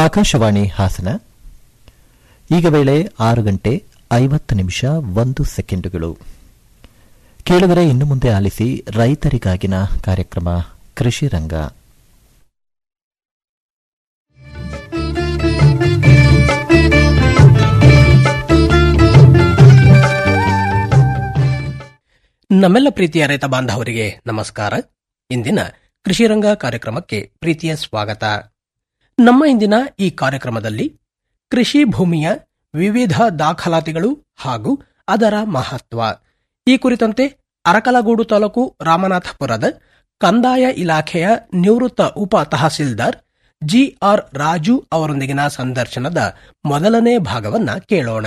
ಆಕಾಶವಾಣಿ ಹಾಸನ ಈಗ ವೇಳೆ ಆರು ಗಂಟೆ ಐವತ್ತು ನಿಮಿಷ ಒಂದು ಸೆಕೆಂಡುಗಳು ಕೇಳಿದರೆ ಇನ್ನು ಮುಂದೆ ಆಲಿಸಿ ರೈತರಿಗಾಗಿನ ಕಾರ್ಯಕ್ರಮ ಕೃಷಿ ರಂಗ ನಮ್ಮೆಲ್ಲ ಪ್ರೀತಿಯ ರೈತ ಬಾಂಧವರಿಗೆ ನಮಸ್ಕಾರ ಇಂದಿನ ಕೃಷಿರಂಗ ಕಾರ್ಯಕ್ರಮಕ್ಕೆ ಪ್ರೀತಿಯ ಸ್ವಾಗತ ನಮ್ಮ ಇಂದಿನ ಈ ಕಾರ್ಯಕ್ರಮದಲ್ಲಿ ಕೃಷಿ ಭೂಮಿಯ ವಿವಿಧ ದಾಖಲಾತಿಗಳು ಹಾಗೂ ಅದರ ಮಹತ್ವ ಈ ಕುರಿತಂತೆ ಅರಕಲಗೂಡು ತಾಲೂಕು ರಾಮನಾಥಪುರದ ಕಂದಾಯ ಇಲಾಖೆಯ ನಿವೃತ್ತ ಉಪ ತಹಸೀಲ್ದಾರ್ ಜಿಆರ್ ರಾಜು ಅವರೊಂದಿಗಿನ ಸಂದರ್ಶನದ ಮೊದಲನೇ ಭಾಗವನ್ನ ಕೇಳೋಣ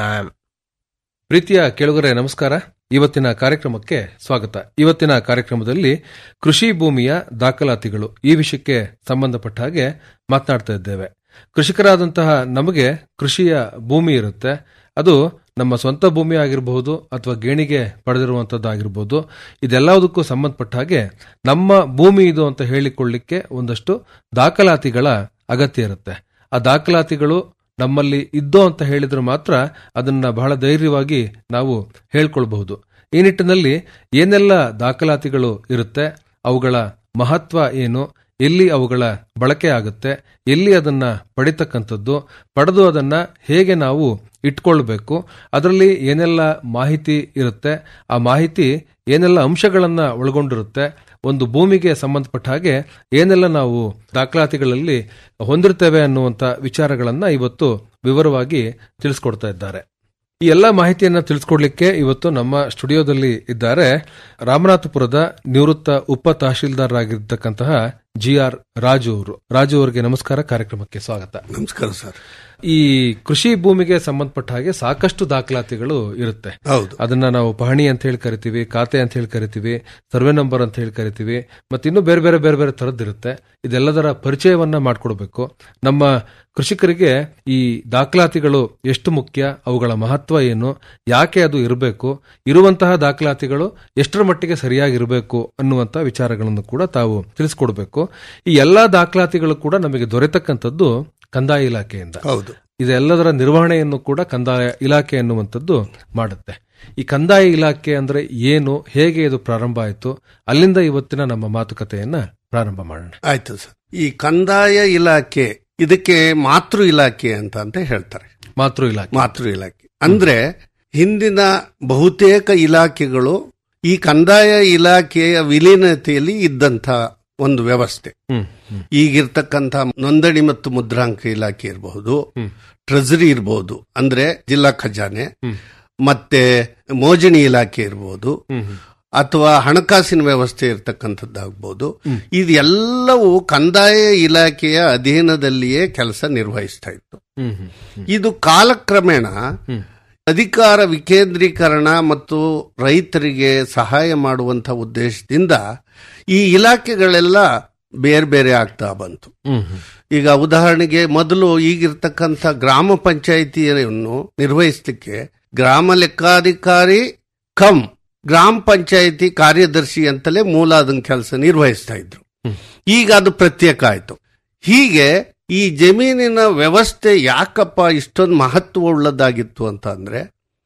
ಪ್ರೀತಿಯ ಕೇಳುಗರೆ ನಮಸ್ಕಾರ ಇವತ್ತಿನ ಕಾರ್ಯಕ್ರಮಕ್ಕೆ ಸ್ವಾಗತ ಇವತ್ತಿನ ಕಾರ್ಯಕ್ರಮದಲ್ಲಿ ಕೃಷಿ ಭೂಮಿಯ ದಾಖಲಾತಿಗಳು ಈ ವಿಷಯಕ್ಕೆ ಸಂಬಂಧಪಟ್ಟ ಹಾಗೆ ಮಾತನಾಡ್ತಾ ಇದ್ದೇವೆ ಕೃಷಿಕರಾದಂತಹ ನಮಗೆ ಕೃಷಿಯ ಭೂಮಿ ಇರುತ್ತೆ ಅದು ನಮ್ಮ ಸ್ವಂತ ಭೂಮಿ ಆಗಿರಬಹುದು ಅಥವಾ ಗೇಣಿಗೆ ಪಡೆದಿರುವಂತದ್ದು ಆಗಿರಬಹುದು ಇದೆಲ್ಲದಕ್ಕೂ ಸಂಬಂಧಪಟ್ಟ ಹಾಗೆ ನಮ್ಮ ಭೂಮಿ ಇದು ಅಂತ ಹೇಳಿಕೊಳ್ಳಿಕ್ಕೆ ಒಂದಷ್ಟು ದಾಖಲಾತಿಗಳ ಅಗತ್ಯ ಇರುತ್ತೆ ಆ ದಾಖಲಾತಿಗಳು ನಮ್ಮಲ್ಲಿ ಇದ್ದೋ ಅಂತ ಹೇಳಿದ್ರೆ ಮಾತ್ರ ಅದನ್ನ ಬಹಳ ಧೈರ್ಯವಾಗಿ ನಾವು ಹೇಳ್ಕೊಳ್ಬಹುದು ಈ ನಿಟ್ಟಿನಲ್ಲಿ ಏನೆಲ್ಲ ದಾಖಲಾತಿಗಳು ಇರುತ್ತೆ ಅವುಗಳ ಮಹತ್ವ ಏನು ಎಲ್ಲಿ ಅವುಗಳ ಬಳಕೆ ಆಗುತ್ತೆ ಎಲ್ಲಿ ಅದನ್ನ ಪಡಿತಕ್ಕಂಥದ್ದು ಪಡೆದು ಅದನ್ನ ಹೇಗೆ ನಾವು ಇಟ್ಕೊಳ್ಬೇಕು ಅದರಲ್ಲಿ ಏನೆಲ್ಲ ಮಾಹಿತಿ ಇರುತ್ತೆ ಆ ಮಾಹಿತಿ ಏನೆಲ್ಲ ಅಂಶಗಳನ್ನ ಒಳಗೊಂಡಿರುತ್ತೆ ಒಂದು ಭೂಮಿಗೆ ಸಂಬಂಧಪಟ್ಟ ಹಾಗೆ ಏನೆಲ್ಲ ನಾವು ದಾಖಲಾತಿಗಳಲ್ಲಿ ಹೊಂದಿರ್ತೇವೆ ಅನ್ನುವಂತ ವಿಚಾರಗಳನ್ನ ಇವತ್ತು ವಿವರವಾಗಿ ತಿಳಿಸ್ಕೊಡ್ತಾ ಇದ್ದಾರೆ ಈ ಎಲ್ಲ ಮಾಹಿತಿಯನ್ನ ತಿಳಿಸ್ಕೊಡ್ಲಿಕ್ಕೆ ಇವತ್ತು ನಮ್ಮ ಸ್ಟುಡಿಯೋದಲ್ಲಿ ಇದ್ದಾರೆ ರಾಮನಾಥಪುರದ ನಿವೃತ್ತ ಉಪ ತಹಶೀಲ್ದಾರ್ ಆಗಿರ್ತಕ್ಕಂತಹ ಜಿ ಆರ್ ರಾಜು ಅವರು ರಾಜು ಅವರಿಗೆ ನಮಸ್ಕಾರ ಕಾರ್ಯಕ್ರಮಕ್ಕೆ ಸ್ವಾಗತ ನಮಸ್ಕಾರ ಸರ್ ಈ ಕೃಷಿ ಭೂಮಿಗೆ ಸಂಬಂಧಪಟ್ಟ ಹಾಗೆ ಸಾಕಷ್ಟು ದಾಖಲಾತಿಗಳು ಇರುತ್ತೆ ಹೌದು ಅದನ್ನ ನಾವು ಪಹಣಿ ಅಂತ ಹೇಳಿ ಕರಿತೀವಿ ಖಾತೆ ಅಂತ ಹೇಳಿ ಕರಿತೀವಿ ಸರ್ವೆ ನಂಬರ್ ಅಂತ ಹೇಳಿ ಕರಿತೀವಿ ಮತ್ತೆ ಇನ್ನೂ ಬೇರೆ ಬೇರೆ ಬೇರೆ ಬೇರೆ ತರದ್ದಿರುತ್ತೆ ಇದೆಲ್ಲದರ ಪರಿಚಯವನ್ನ ಮಾಡ್ಕೊಡ್ಬೇಕು ನಮ್ಮ ಕೃಷಿಕರಿಗೆ ಈ ದಾಖಲಾತಿಗಳು ಎಷ್ಟು ಮುಖ್ಯ ಅವುಗಳ ಮಹತ್ವ ಏನು ಯಾಕೆ ಅದು ಇರಬೇಕು ಇರುವಂತಹ ದಾಖಲಾತಿಗಳು ಎಷ್ಟರ ಮಟ್ಟಿಗೆ ಸರಿಯಾಗಿರಬೇಕು ಅನ್ನುವಂತ ವಿಚಾರಗಳನ್ನು ಕೂಡ ತಾವು ತಿಳಿಸ್ಕೊಡ್ಬೇಕು ಈ ಎಲ್ಲಾ ದಾಖಲಾತಿಗಳು ಕೂಡ ನಮಗೆ ದೊರೆತಕ್ಕಂಥದ್ದು ಕಂದಾಯ ಇಲಾಖೆಯಿಂದ ಹೌದು ಇದೆಲ್ಲದರ ನಿರ್ವಹಣೆಯನ್ನು ಕೂಡ ಕಂದಾಯ ಇಲಾಖೆ ಎನ್ನುವಂಥದ್ದು ಮಾಡುತ್ತೆ ಈ ಕಂದಾಯ ಇಲಾಖೆ ಅಂದ್ರೆ ಏನು ಹೇಗೆ ಇದು ಪ್ರಾರಂಭ ಆಯಿತು ಅಲ್ಲಿಂದ ಇವತ್ತಿನ ನಮ್ಮ ಮಾತುಕತೆಯನ್ನ ಪ್ರಾರಂಭ ಮಾಡೋಣ ಆಯ್ತು ಸರ್ ಈ ಕಂದಾಯ ಇಲಾಖೆ ಇದಕ್ಕೆ ಮಾತೃ ಇಲಾಖೆ ಅಂತ ಅಂತ ಹೇಳ್ತಾರೆ ಮಾತೃ ಇಲಾಖೆ ಮಾತೃ ಇಲಾಖೆ ಅಂದ್ರೆ ಹಿಂದಿನ ಬಹುತೇಕ ಇಲಾಖೆಗಳು ಈ ಕಂದಾಯ ಇಲಾಖೆಯ ವಿಲೀನತೆಯಲ್ಲಿ ಇದ್ದಂತ ಒಂದು ವ್ಯವಸ್ಥೆ ಹ್ಮ್ ಹ್ಮ್ ಈಗಿರ್ತಕ್ಕಂಥ ನೋಂದಣಿ ಮತ್ತು ಮುದ್ರಾಂಕ ಇಲಾಖೆ ಇರಬಹುದು ಹ್ಮ್. ಟ್ರೆಜರಿ ಇರಬಹುದು ಅಂದ್ರೆ ಜಿಲ್ಲಾ ಖಜಾನೆ ಹ್ಮ್. ಮತ್ತೆ ಮೋಜಣಿ ಇಲಾಖೆ ಇರಬಹುದು ಹ್ಮ್ ಹ್ಮ್ ಅಥವಾ ಹಣಕಾಸಿನ ವ್ಯವಸ್ಥೆ ಇರತಕ್ಕಂಥದ್ದಾಗಬಹುದು ಇದೆಲ್ಲವೂ ಕಂದಾಯ ಇಲಾಖೆಯ ಅಧೀನದಲ್ಲಿಯೇ ಕೆಲಸ ನಿರ್ವಹಿಸ್ತಾ ಇತ್ತು ಹ್ಮ್ ಹ್ಮ್ ಹ್ಮ್ ಇದು ಕಾಲಕ್ರಮೇಣ ಹ್ಮ್. ಅಧಿಕಾರ ವಿಕೇಂದ್ರೀಕರಣ ಮತ್ತು ರೈತರಿಗೆ ಸಹಾಯ ಮಾಡುವಂತ ಉದ್ದೇಶದಿಂದ ಈ ಇಲಾಖೆಗಳೆಲ್ಲ ಬೇರೆ ಬೇರೆ ಆಗ್ತಾ ಬಂತು ಹ್ಮ್ ಹ್ಮ್ ಈಗ ಉದಾಹರಣೆಗೆ ಮೊದಲು ಈಗಿರ್ತಕ್ಕಂಥ ಗ್ರಾಮ ಪಂಚಾಯಿತಿಯನ್ನು ನಿರ್ವಹಿಸಲಿಕ್ಕೆ ಗ್ರಾಮ ಲೆಕ್ಕಾಧಿಕಾರಿ ಕಮ್ ಗ್ರಾಮ ಪಂಚಾಯಿತಿ ಕಾರ್ಯದರ್ಶಿ ಅಂತಲೇ ಮೂಲ ಅದನ್ನ ಕೆಲಸ ನಿರ್ವಹಿಸ್ತಾ ಇದ್ರು ಹ್ಮ್. ಈಗ ಅದು ಪ್ರತ್ಯೇಕ ಆಯ್ತು ಹೀಗೆ ಈ ಜಮೀನಿನ ವ್ಯವಸ್ಥೆ ಯಾಕಪ್ಪ ಇಷ್ಟೊಂದು ಮಹತ್ವ ಉಳ್ಳದಾಗಿತ್ತು ಅಂತ ಅಂದ್ರೆ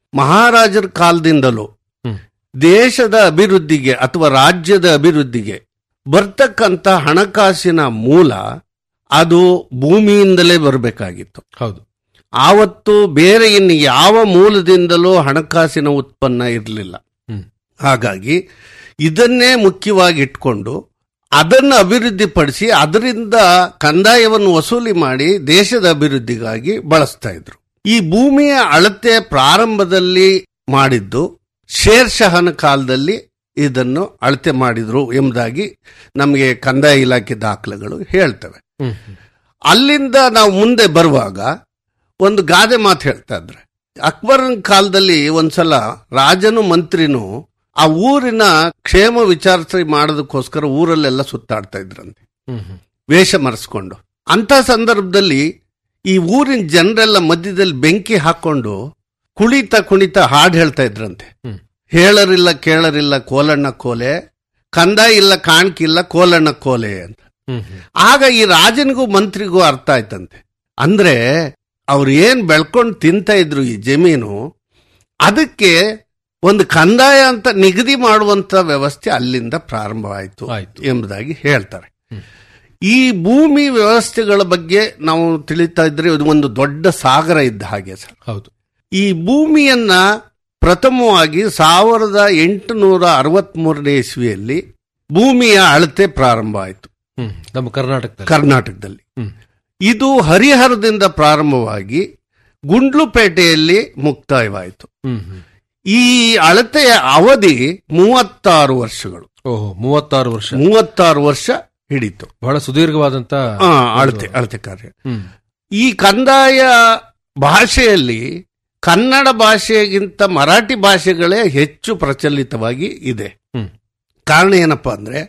ಮಹಾರಾಜರ ಕಾಲದಿಂದಲೂ ಹ್ಮ್. ದೇಶದ ಅಭಿವೃದ್ಧಿಗೆ ಅಥವಾ ರಾಜ್ಯದ ಅಭಿವೃದ್ಧಿಗೆ ಬರ್ತಕ್ಕಂಥ ಹಣಕಾಸಿನ ಮೂಲ ಅದು ಭೂಮಿಯಿಂದಲೇ ಬರಬೇಕಾಗಿತ್ತು ಹೌದು ಆವತ್ತು ಬೇರೆ ಇನ್ನು ಯಾವ ಮೂಲದಿಂದಲೂ ಹಣಕಾಸಿನ ಉತ್ಪನ್ನ ಇರಲಿಲ್ಲ ಹ್ಮ್. ಹಾಗಾಗಿ ಇದನ್ನೇ ಮುಖ್ಯವಾಗಿ ಇಟ್ಕೊಂಡು ಅದನ್ನು ಅಭಿವೃದ್ಧಿಪಡಿಸಿ ಅದರಿಂದ ಕಂದಾಯವನ್ನು ವಸೂಲಿ ಮಾಡಿ ದೇಶದ ಅಭಿವೃದ್ಧಿಗಾಗಿ ಬಳಸ್ತಾ ಇದ್ರು ಈ ಭೂಮಿಯ ಅಳತೆ ಪ್ರಾರಂಭದಲ್ಲಿ ಮಾಡಿದ್ದು ಶೇರ್ಷಹನ ಕಾಲದಲ್ಲಿ ಇದನ್ನು ಅಳತೆ ಮಾಡಿದ್ರು ಎಂಬುದಾಗಿ ನಮಗೆ ಕಂದಾಯ ಇಲಾಖೆ ದಾಖಲೆಗಳು ಹೇಳ್ತವೆ ಹ್ಮ್ ಹ್ಮ್ ಅಲ್ಲಿಂದ ನಾವು ಮುಂದೆ ಬರುವಾಗ ಒಂದು ಗಾದೆ ಮಾತು ಹೇಳ್ತಾ ಇದ್ರೆ ಅಕ್ಬರನ ಕಾಲದಲ್ಲಿ ಒಂದ್ಸಲ ರಾಜನು ಮಂತ್ರಿನೂ ಆ ಊರಿನ ಕ್ಷೇಮ ವಿಚಾರಣೆ ಮಾಡೋದಕ್ಕೋಸ್ಕರ ಊರಲ್ಲೆಲ್ಲ ಸುತ್ತಾಡ್ತಾ ಇದ್ರಂತೆ ಹ್ಮ್ ಹ್ಮ್ ವೇಷ ಮರೆಸ್ಕೊಂಡು ಅಂತ ಸಂದರ್ಭದಲ್ಲಿ ಈ ಊರಿನ ಜನರೆಲ್ಲ ಮಧ್ಯದಲ್ಲಿ ಬೆಂಕಿ ಹಾಕೊಂಡು ಕುಣಿತ ಕುಣಿತ ಹಾಡು ಹೇಳ್ತಾ ಇದ್ರಂತೆ ಹ್ಮ್. ಹೇಳರಿಲ್ಲ ಕೇಳರಿಲ್ಲ ಕೋಲಣ್ಣ ಕೋಲೆ ಕಂದಾಯ ಇಲ್ಲ ಕಾಣ್ಕಿಲ್ಲ ಕೋಲಣ್ಣ ಕೋಲೆ ಅಂತ ಹ್ಮ್ ಹ್ಮ್ ಆಗ ಈ ರಾಜನಿಗೂ ಮಂತ್ರಿಗೂ ಅರ್ಥ ಆಯ್ತಂತೆ ಅಂದ್ರೆ ಅವ್ರು ಏನ್ ಬೆಳ್ಕೊಂಡು ತಿಂತ ಇದ್ರು ಈ ಜಮೀನು ಅದಕ್ಕೆ ಒಂದು ಕಂದಾಯ ಅಂತ ನಿಗದಿ ಮಾಡುವಂತ ವ್ಯವಸ್ಥೆ ಅಲ್ಲಿಂದ ಪ್ರಾರಂಭವಾಯಿತು ಆಯ್ತು. ಎಂಬುದಾಗಿ ಹೇಳ್ತಾರೆ ಈ ಭೂಮಿ ವ್ಯವಸ್ಥೆಗಳ ಬಗ್ಗೆ ನಾವು ತಿಳಿತಾ ಇದ್ರೆ ಇದು ಒಂದು ದೊಡ್ಡ ಸಾಗರ ಇದ್ದ ಹಾಗೆ ಸರ್ ಹೌದು ಈ ಭೂಮಿಯನ್ನ ಪ್ರಥಮವಾಗಿ ಸಾವಿರದ ಎಂಟುನೂರ ಅರವತ್ಮೂರನೇ ಇಸ್ವಿಯಲ್ಲಿ ಭೂಮಿಯ ಅಳತೆ ಪ್ರಾರಂಭ ಆಯಿತು ಹ್ಮ್ ನಮ್ಮ ಕರ್ನಾಟಕದಲ್ಲಿ ಕರ್ನಾಟಕದಲ್ಲಿ ಹ್ಮ್. ಇದು ಹರಿಹರದಿಂದ ಪ್ರಾರಂಭವಾಗಿ ಗುಂಡ್ಲುಪೇಟೆಯಲ್ಲಿ ಮುಕ್ತಾಯವಾಯಿತು ಹ್ಮ್ ಹ್ಮ್ ಈ ಅಳತೆಯ ಅವಧಿ ಮೂವತ್ತಾರು ವರ್ಷಗಳು ಓಹೋ ಮೂವತ್ತಾರು ವರ್ಷ ಮೂವತ್ತಾರು ವರ್ಷ ಹಿಡಿತು ಬಹಳ ಸುದೀರ್ಘವಾದಂತ ಆ, ಅಳತೆ ಅಳತೆ ಕಾರ್ಯ ಹ್ಮ್ ಈ ಕಂದಾಯ ಭಾಷೆಯಲ್ಲಿ ಕನ್ನಡ ಭಾಷೆಗಿಂತ ಮರಾಠಿ ಭಾಷೆಗಳೇ ಹೆಚ್ಚು ಪ್ರಚಲಿತವಾಗಿ ಇದೆ ಹ್ಮ್. ಕಾರಣ ಏನಪ್ಪಾ ಅಂದ್ರೆ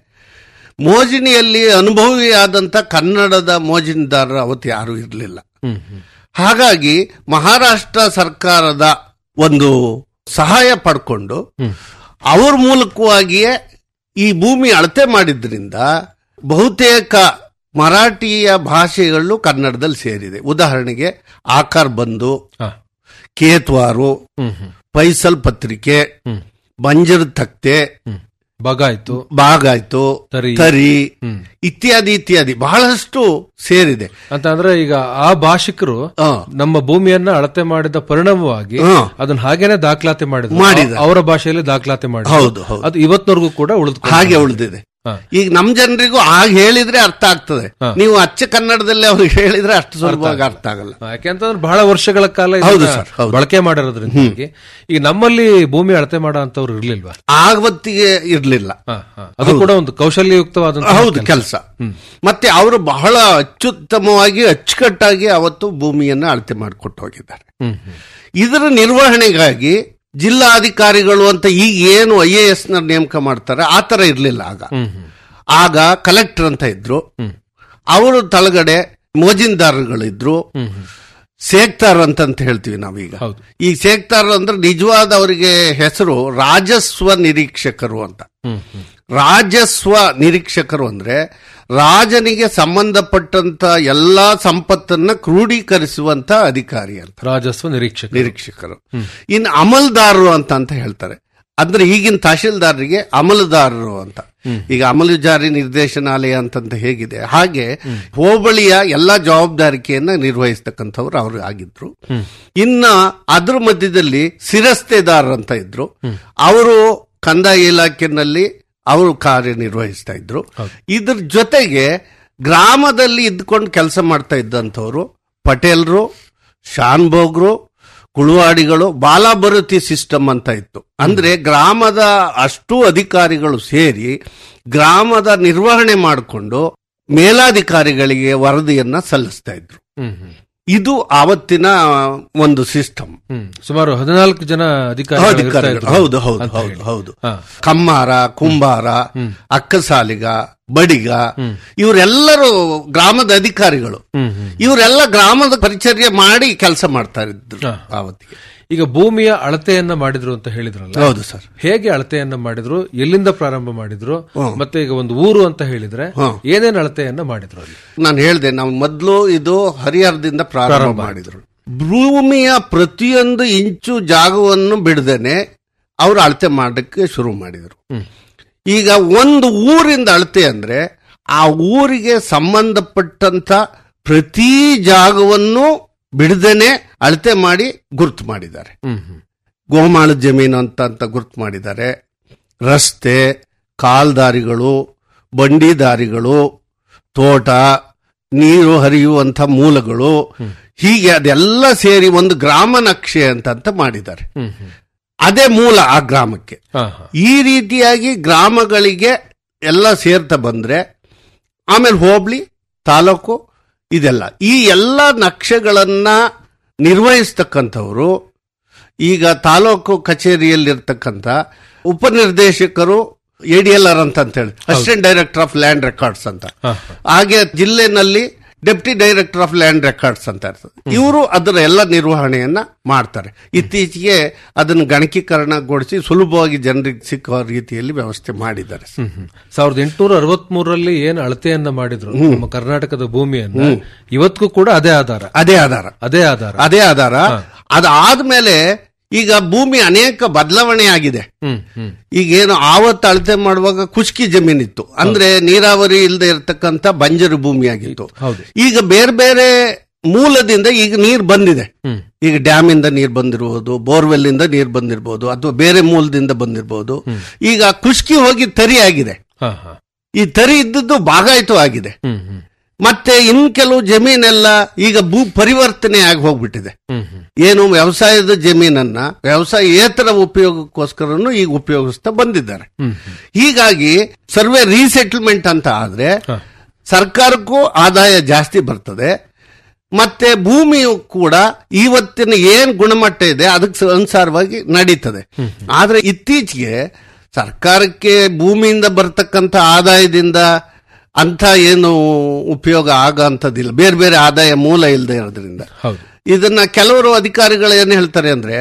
ಮೋಜಿನಿಯಲ್ಲಿ ಅನುಭವಿಯಾದಂಥ ಕನ್ನಡದ ಮೋಜಿನಿದಾರರು ಅವತ್ತು ಯಾರೂ ಇರಲಿಲ್ಲ ಹ್ಮ್ ಹ್ಮ್ ಹಾಗಾಗಿ ಮಹಾರಾಷ್ಟ್ರ ಸರ್ಕಾರದ ಒಂದು ಸಹಾಯ ಪಡ್ಕೊಂಡು ಹ್ಮ್. ಅವ್ರ ಮೂಲಕವಾಗಿಯೇ ಈ ಭೂಮಿ ಅಳತೆ ಮಾಡಿದ್ರಿಂದ ಬಹುತೇಕ ಮರಾಠಿಯ ಭಾಷೆಗಳು ಕನ್ನಡದಲ್ಲಿ ಸೇರಿದೆ ಉದಾಹರಣೆಗೆ ಆಕಾರ್ ಬಂದು ಹಾ. ಕೇತ್ವಾರು ಹ್ಮ್ ಹ್ಮ್ ಪೈಸಲ್ ಪತ್ರಿಕೆ ಹ್ಮ್ ಬಂಜರ್ ತಕ್ತೆ ಹ್ಮ್ ಬಗಾಯ್ತು ಬಾಗಾಯ್ತು ತರಿ. ತರಿ ಹ್ಮ್ ಇತ್ಯಾದಿ ಇತ್ಯಾದಿ ಬಹಳಷ್ಟು ಸೇರಿದೆ ಅಂತ ಅಂದ್ರೆ ಈಗ ಆ ಭಾಷಿಕರು ಆ, ನಮ್ಮ ಭೂಮಿಯನ್ನ ಅಳತೆ ಮಾಡಿದ ಪರಿಣಾಮವಾಗಿ ಹಾ. ಅದನ್ನ ಹಾಗೇನೆ ದಾಖಲಾತಿ ಮಾಡಿದ್ರು ಮಾಡಿದ್ದಾರೆ. ಅವರ ಭಾಷೆಯಲ್ಲಿ ದಾಖಲಾತಿ ಮಾಡಿದ್ರು ಹೌದು ಹೌದು ಅದು ಇವತ್ತಿನವರೆಗೂ ಕೂಡ ಉಳಿದು ಹಾಗೆ ಉಳಿದಿದೆ ಹಾ. ಈಗ ನಮ್ ಜನರಿಗೂ ಆಗ ಹೇಳಿದ್ರೆ ಅರ್ಥ ಆಗ್ತದೆ ಹಾ. ನೀವು ಅಚ್ಚ ಕನ್ನಡದಲ್ಲಿ ಅವ್ರಿಗೆ ಹೇಳಿದ್ರೆ ಅಷ್ಟು ಸುಲಭವಾಗಿ ಅರ್ಥ ಆಗಲ್ಲ ಯಾಕೆಂತಂದ್ರೆ ಬಹಳ ವರ್ಷಗಳ ಕಾಲ ಇದನ್ನ ಹೌದು ಸರ್, ಹೌದು. ಬಳಕೆ ಮಾಡಿರೋದ್ರಿಂದಾಗಿ ಈಗ ನಮ್ಮಲ್ಲಿ ಭೂಮಿ ಅಳತೆ ಮಾಡೋ ಅಂತವ್ರು ಇರ್ಲಿಲ್ವಾ ಆವತ್ತಿಗೆ ಇರ್ಲಿಲ್ಲ ಹಾ, ಹಾ. ಅದು ಕೂಡ ಒಂದು ಕೌಶಲ್ಯಯುಕ್ತವಾದಂತ ಹೌದು ಕೆಲಸ ಮತ್ತೆ ಅವರು ಬಹಳ ಅತ್ಯುತ್ತಮವಾಗಿ ಅಚ್ಚುಕಟ್ಟಾಗಿ ಅವತ್ತು ಭೂಮಿಯನ್ನ ಅಳತೆ ಮಾಡಿಕೊಟ್ಟು ಹೋಗಿದ್ದಾರೆ ಹ್ಮ್ ಹ್ಮ್ ಇದರ ನಿರ್ವಹಣೆಗಾಗಿ ಜಿಲ್ಲಾಧಿಕಾರಿಗಳು ಅಂತ ಈಗ ಏನು ಐ ಎ ಎಸ್ ನ ನೇಮಕ ಮಾಡ್ತಾರೆ ಆ ತರ ಇರ್ಲಿಲ್ಲ ಆಗ ಹ್ಮ್ ಹ್ಮ್ ಆಗ ಕಲೆಕ್ಟರ್ ಅಂತ ಇದ್ರು ಹ್ಮ್. ಅವರು ತಳಗಡೆ ಮೋಜಿನ್ದಾರಗಳಿದ್ರು ಹ್ಮ್ ಹ್ಮ್ ಸೇಕ್ತಾರ್ ಅಂತಂತ ಹೇಳ್ತೀವಿ ನಾವೀಗ ಹೌದು. ಈ ಸೇಕ್ತಾರ್ ಅಂದ್ರೆ ನಿಜವಾದ ಅವರಿಗೆ ಹೆಸರು ರಾಜಸ್ವ ನಿರೀಕ್ಷಕರು ಅಂತ ಹ್ಮ್ ಹ್ಮ್ ರಾಜಸ್ವ ನಿರೀಕ್ಷಕರು ಅಂದ್ರೆ ರಾಜನಿಗೆ ಸಂಬಂಧಪಟ್ಟಂತ ಎಲ್ಲಾ ಸಂಪತ್ತನ್ನ ಕ್ರೋಢೀಕರಿಸುವಂತ ಅಧಿಕಾರಿ ಅಂತ ರಾಜಸ್ವ ನಿರೀಕ್ಷಕ ನಿರೀಕ್ಷಕರು ಇನ್ನು ಅಮಲ್ದಾರರು ಅಂತ ಅಂತ ಹೇಳ್ತಾರೆ ಅಂದ್ರೆ ಈಗಿನ ತಹಶೀಲ್ದಾರರಿಗೆ ಅಮಲದಾರರು ಅಂತ ಈಗ ಅಮಲು ಜಾರಿ ನಿರ್ದೇಶನಾಲಯ ಅಂತಂತ ಹೇಗಿದೆ ಹಾಗೆ ಹೋಬಳಿಯ ಎಲ್ಲಾ ಜವಾಬ್ದಾರಿಕೆಯನ್ನ ನಿರ್ವಹಿಸ್ತಕ್ಕಂಥವ್ರು ಅವರು ಆಗಿದ್ರು ಇನ್ನ ಅದ್ರ ಮಧ್ಯದಲ್ಲಿ ಸಿರಸ್ತೆದಾರರು ಅಂತ ಇದ್ರು ಅವರು ಕಂದಾಯ ಇಲಾಖೆನಲ್ಲಿ ಅವರು ಕಾರ್ಯನಿರ್ವಹಿಸ್ತಾ ಇದ್ರು ಇದ್ರ ಜೊತೆಗೆ ಗ್ರಾಮದಲ್ಲಿ ಇದ್ಕೊಂಡು ಕೆಲಸ ಮಾಡ್ತಾ ಇದ್ದಂಥವ್ರು ಪಟೇಲ್ರು ಶಾನ್ಭೋಗ್ರು ಕುಳುವಾಡಿಗಳು ಬಾಲಾಬರುತಿ ಸಿಸ್ಟಮ್ ಅಂತ ಇತ್ತು ಅಂದ್ರೆ ಗ್ರಾಮದ ಅಷ್ಟು ಅಧಿಕಾರಿಗಳು ಸೇರಿ ಗ್ರಾಮದ ನಿರ್ವಹಣೆ ಮಾಡಿಕೊಂಡು ಮೇಲಾಧಿಕಾರಿಗಳಿಗೆ ವರದಿಯನ್ನ ಸಲ್ಲಿಸ್ತಾ ಇದ್ರು ಹ್ಮ್ ಹ್ಮ್ ಇದು ಆವತ್ತಿನ ಒಂದು ಸಿಸ್ಟಮ್ ಹ್ಮ್ ಸುಮಾರು ಹದಿನಾಲ್ಕು ಜನ ಅಧಿಕಾರಿಗಳು ಇರ್ತಾ ಅಧಿಕಾರಿಗಳು ಇದ್ರು ಹೌದು ಹೌದು ಅಂತ ಹೌದು ಹೇಳಿ. ಹೌದು ಹಾ. ಕಮ್ಮಾರ ಕುಂಬಾರ ಅಕ್ಕಸಾಲಿಗ ಬಡಿಗ ಇವರೆಲ್ಲರೂ ಗ್ರಾಮದ ಅಧಿಕಾರಿಗಳು ಹ್ಮ್ ಹ್ಮ್ ಇವರೆಲ್ಲ ಗ್ರಾಮದ ಪರಿಚರ್ಯ ಮಾಡಿ ಕೆಲಸ ಮಾಡ್ತಾ ಇದ್ರು ಹಾ. ಆವತ್ತಿಗೆ ಈಗ ಭೂಮಿಯ ಅಳತೆಯನ್ನ ಮಾಡಿದ್ರು ಅಂತ ಹೇಳಿದ್ರಲ್ಲ ಹೌದು ಸರ್ ಹೇಗೆ ಅಳತೆಯನ್ನ ಮಾಡಿದ್ರು ಎಲ್ಲಿಂದ ಪ್ರಾರಂಭ ಮಾಡಿದ್ರು ಹ್ಮ್. ಮತ್ತೆ ಈಗ ಒಂದು ಊರು ಅಂತ ಹೇಳಿದ್ರೆ ಹ್ಮ್. ಏನೇನ್ ಅಳತೆಯನ್ನ ಮಾಡಿದ್ರು ಅಲ್ಲಿ ನಾನು ಹೇಳಿದೆ ನಾವು ಮೊದಲು ಇದು ಹರಿಹರದಿಂದ ಪ್ರಾರಂಭ ಮಾಡಿದ್ರು ಭೂಮಿಯ ಪ್ರತಿಯೊಂದು ಇಂಚು ಜಾಗವನ್ನು ಬಿಡದೇನೆ ಅವರು ಅಳತೆ ಮಾಡಕ್ಕೆ ಶುರು ಮಾಡಿದರು ಹ್ಮ್. ಈಗ ಒಂದು ಊರಿಂದ ಅಳತೆ ಅಂದ್ರೆ ಆ ಊರಿಗೆ ಸಂಬಂಧಪಟ್ಟಂತ ಪ್ರತಿ ಜಾಗವನ್ನು ಬಿಡದೇನೆ ಅಳತೆ ಮಾಡಿ ಗುರ್ತು ಮಾಡಿದ್ದಾರೆ ಹ್ಮ್ ಹ್ಮ್ ಗೋಮಾಳ ಜಮೀನು ಅಂತ ಅಂತ ಗುರ್ತು ಮಾಡಿದ್ದಾರೆ ರಸ್ತೆ ಕಾಲ್ದಾರಿಗಳು ಬಂಡಿ ದಾರಿಗಳು ತೋಟ ನೀರು ಹರಿಯುವಂಥ ಮೂಲಗಳು ಹೀಗೆ ಅದೆಲ್ಲ ಸೇರಿ ಒಂದು ಗ್ರಾಮ ನಕ್ಷೆ ಅಂತ ಅಂತ ಮಾಡಿದ್ದಾರೆ ಹ್ಮ್ ಹ್ಮ್ ಅದೇ ಮೂಲ ಆ ಗ್ರಾಮಕ್ಕೆ ಹಾ ಹಾ ಈ ರೀತಿಯಾಗಿ ಗ್ರಾಮಗಳಿಗೆ ಎಲ್ಲ ಸೇರ್ತಾ ಬಂದ್ರೆ ಆಮೇಲೆ ಹೋಬಳಿ ತಾಲೂಕು ಇದೆಲ್ಲ ಈ ಎಲ್ಲ ನಕ್ಷೆಗಳನ್ನ ನಿರ್ವಹಿಸ್ತಕ್ಕಂಥವ್ರು ಈಗ ತಾಲೂಕು ಕಚೇರಿಯಲ್ಲಿರ್ತಕ್ಕಂಥ ಉಪನಿರ್ದೇಶಕರು ಎ ಡಿ ಎಲ್ ಆರ್ ಅಂತ ಹೇಳಿ assistant director of land records ಅಂತ ಹಾ, ಹಾಗೆ ಜಿಲ್ಲೆನಲ್ಲಿ deputy director of land records ಅಂತ ಇರ್ತದೆ ಇವರು ಅದರ ಎಲ್ಲ ನಿರ್ವಹಣೆಯನ್ನ ಮಾಡ್ತಾರೆ ಇತ್ತೀಚೆಗೆ ಅದನ್ನು ಗಣಕೀಕರಣಗೊಳಿಸಿ ಸುಲಭವಾಗಿ ಜನರಿಗೆ ಸಿಕ್ಕುವ ರೀತಿಯಲ್ಲಿ ವ್ಯವಸ್ಥೆ ಮಾಡಿದ್ದಾರೆ ಸರ್. ಹ್ಮ್, ಹ್ಮ್. ಸಾವಿರದ ಎಂಟುನೂರ ಅರವತ್ ಮೂರರಲ್ಲಿ ಏನ್ ಅಳತೆಯನ್ನ ಮಾಡಿದ್ರು ನಮ್ಮ ಕರ್ನಾಟಕದ ಭೂಮಿಯನ್ನ ಇವತ್ತಿಗೂ ಕೂಡ ಅದೇ ಆಧಾರ ಅದೇ ಆಧಾರ ಅದೇ ಆಧಾರ ಅದೇ ಆಧಾರ ಅದಾದ್ಮೇಲೆ ಈಗ ಭೂಮಿ ಅನೇಕ ಬದಲಾವಣೆ ಆಗಿದೆ ಹ್ಮ್ ಹ್ಮ್ ಈಗೇನು ಆವತ್ತು ಅಳತೆ ಮಾಡುವಾಗ ಖುಷ್ಕಿ ಜಮೀನಿತ್ತು ಅಂದ್ರೆ ನೀರಾವರಿ ಇಲ್ಲದೆ ಇರತಕ್ಕಂತ ಬಂಜರು ಭೂಮಿ ಆಗಿತ್ತು ಹೌದು. ಈಗ ಬೇರೆ ಬೇರೆ ಮೂಲದಿಂದ ಈಗ ನೀರು ಬಂದಿದೆ ಹ್ಮ್. ಈಗ ಡ್ಯಾಮ್ ಇಂದ ನೀರು ಬಂದಿರಬಹುದು ಬೋರ್ವೆಲ್ ಇಂದ ನೀರು ಬಂದಿರಬಹುದು ಅಥವಾ ಬೇರೆ ಮೂಲದಿಂದ ಬಂದಿರಬಹುದು ಈಗ ಖುಷ್ಕಿ ಹೋಗಿ ತರಿ ಆಗಿದೆ ಹಾ ಹಾ ಈ ತರಿ ಇದ್ದದ್ದು ಬಾಗಾಯಿತು ಆಗಿದೆ ಹ್ಮ್ ಹ್ಮ್ ಮತ್ತೆ ಇನ್ ಕೆಲವು ಜಮೀನೆಲ್ಲ ಈಗ ಭೂ ಪರಿವರ್ತನೆ ಆಗಿ ಹೋಗ್ಬಿಟ್ಟಿದೆ ಹ್ಮ್ ಹ್ಮ್ ಏನು ವ್ಯವಸಾಯದ ಜಮೀನನ್ನ ವ್ಯವಸಾಯೇತರ ಉಪಯೋಗಕ್ಕೋಸ್ಕರನು ಈಗ ಉಪಯೋಗಿಸ್ತಾ ಬಂದಿದ್ದಾರೆ ಹ್ಮ್ ಹೀಗಾಗಿ ಸರ್ವೆ ರೀಸೆಟಲ್ಮೆಂಟ್ ಅಂತ ಆದ್ರೆ ಹ. ಸರ್ಕಾರಕ್ಕೂ ಆದಾಯ ಜಾಸ್ತಿ ಬರ್ತದೆ ಮತ್ತೆ ಭೂಮಿಯು ಕೂಡ ಇವತ್ತಿನ ಏನ್ ಗುಣಮಟ್ಟ ಇದೆ ಅದಕ್ಕೆ ಅನುಸಾರವಾಗಿ ನಡೀತದೆ ಆದ್ರೆ ಇತ್ತೀಚೆಗೆ ಸರ್ಕಾರಕ್ಕೆ ಭೂಮಿಯಿಂದ ಬರ್ತಕ್ಕಂಥ ಆದಾಯದಿಂದ ಅಂತ ಏನು ಉಪಯೋಗ ಆಗಂತದಿಲ್ಲ ಬೇರೆ ಬೇರೆ ಆದಾಯ ಮೂಲ ಇಲ್ಲದೆ ಇರೋದ್ರಿಂದ ಹೌದು ಇದನ್ನ ಕೆಲವರು ಅಧಿಕಾರಿಗಳು ಏನ್ ಹೇಳ್ತಾರೆ ಅಂದ್ರೆ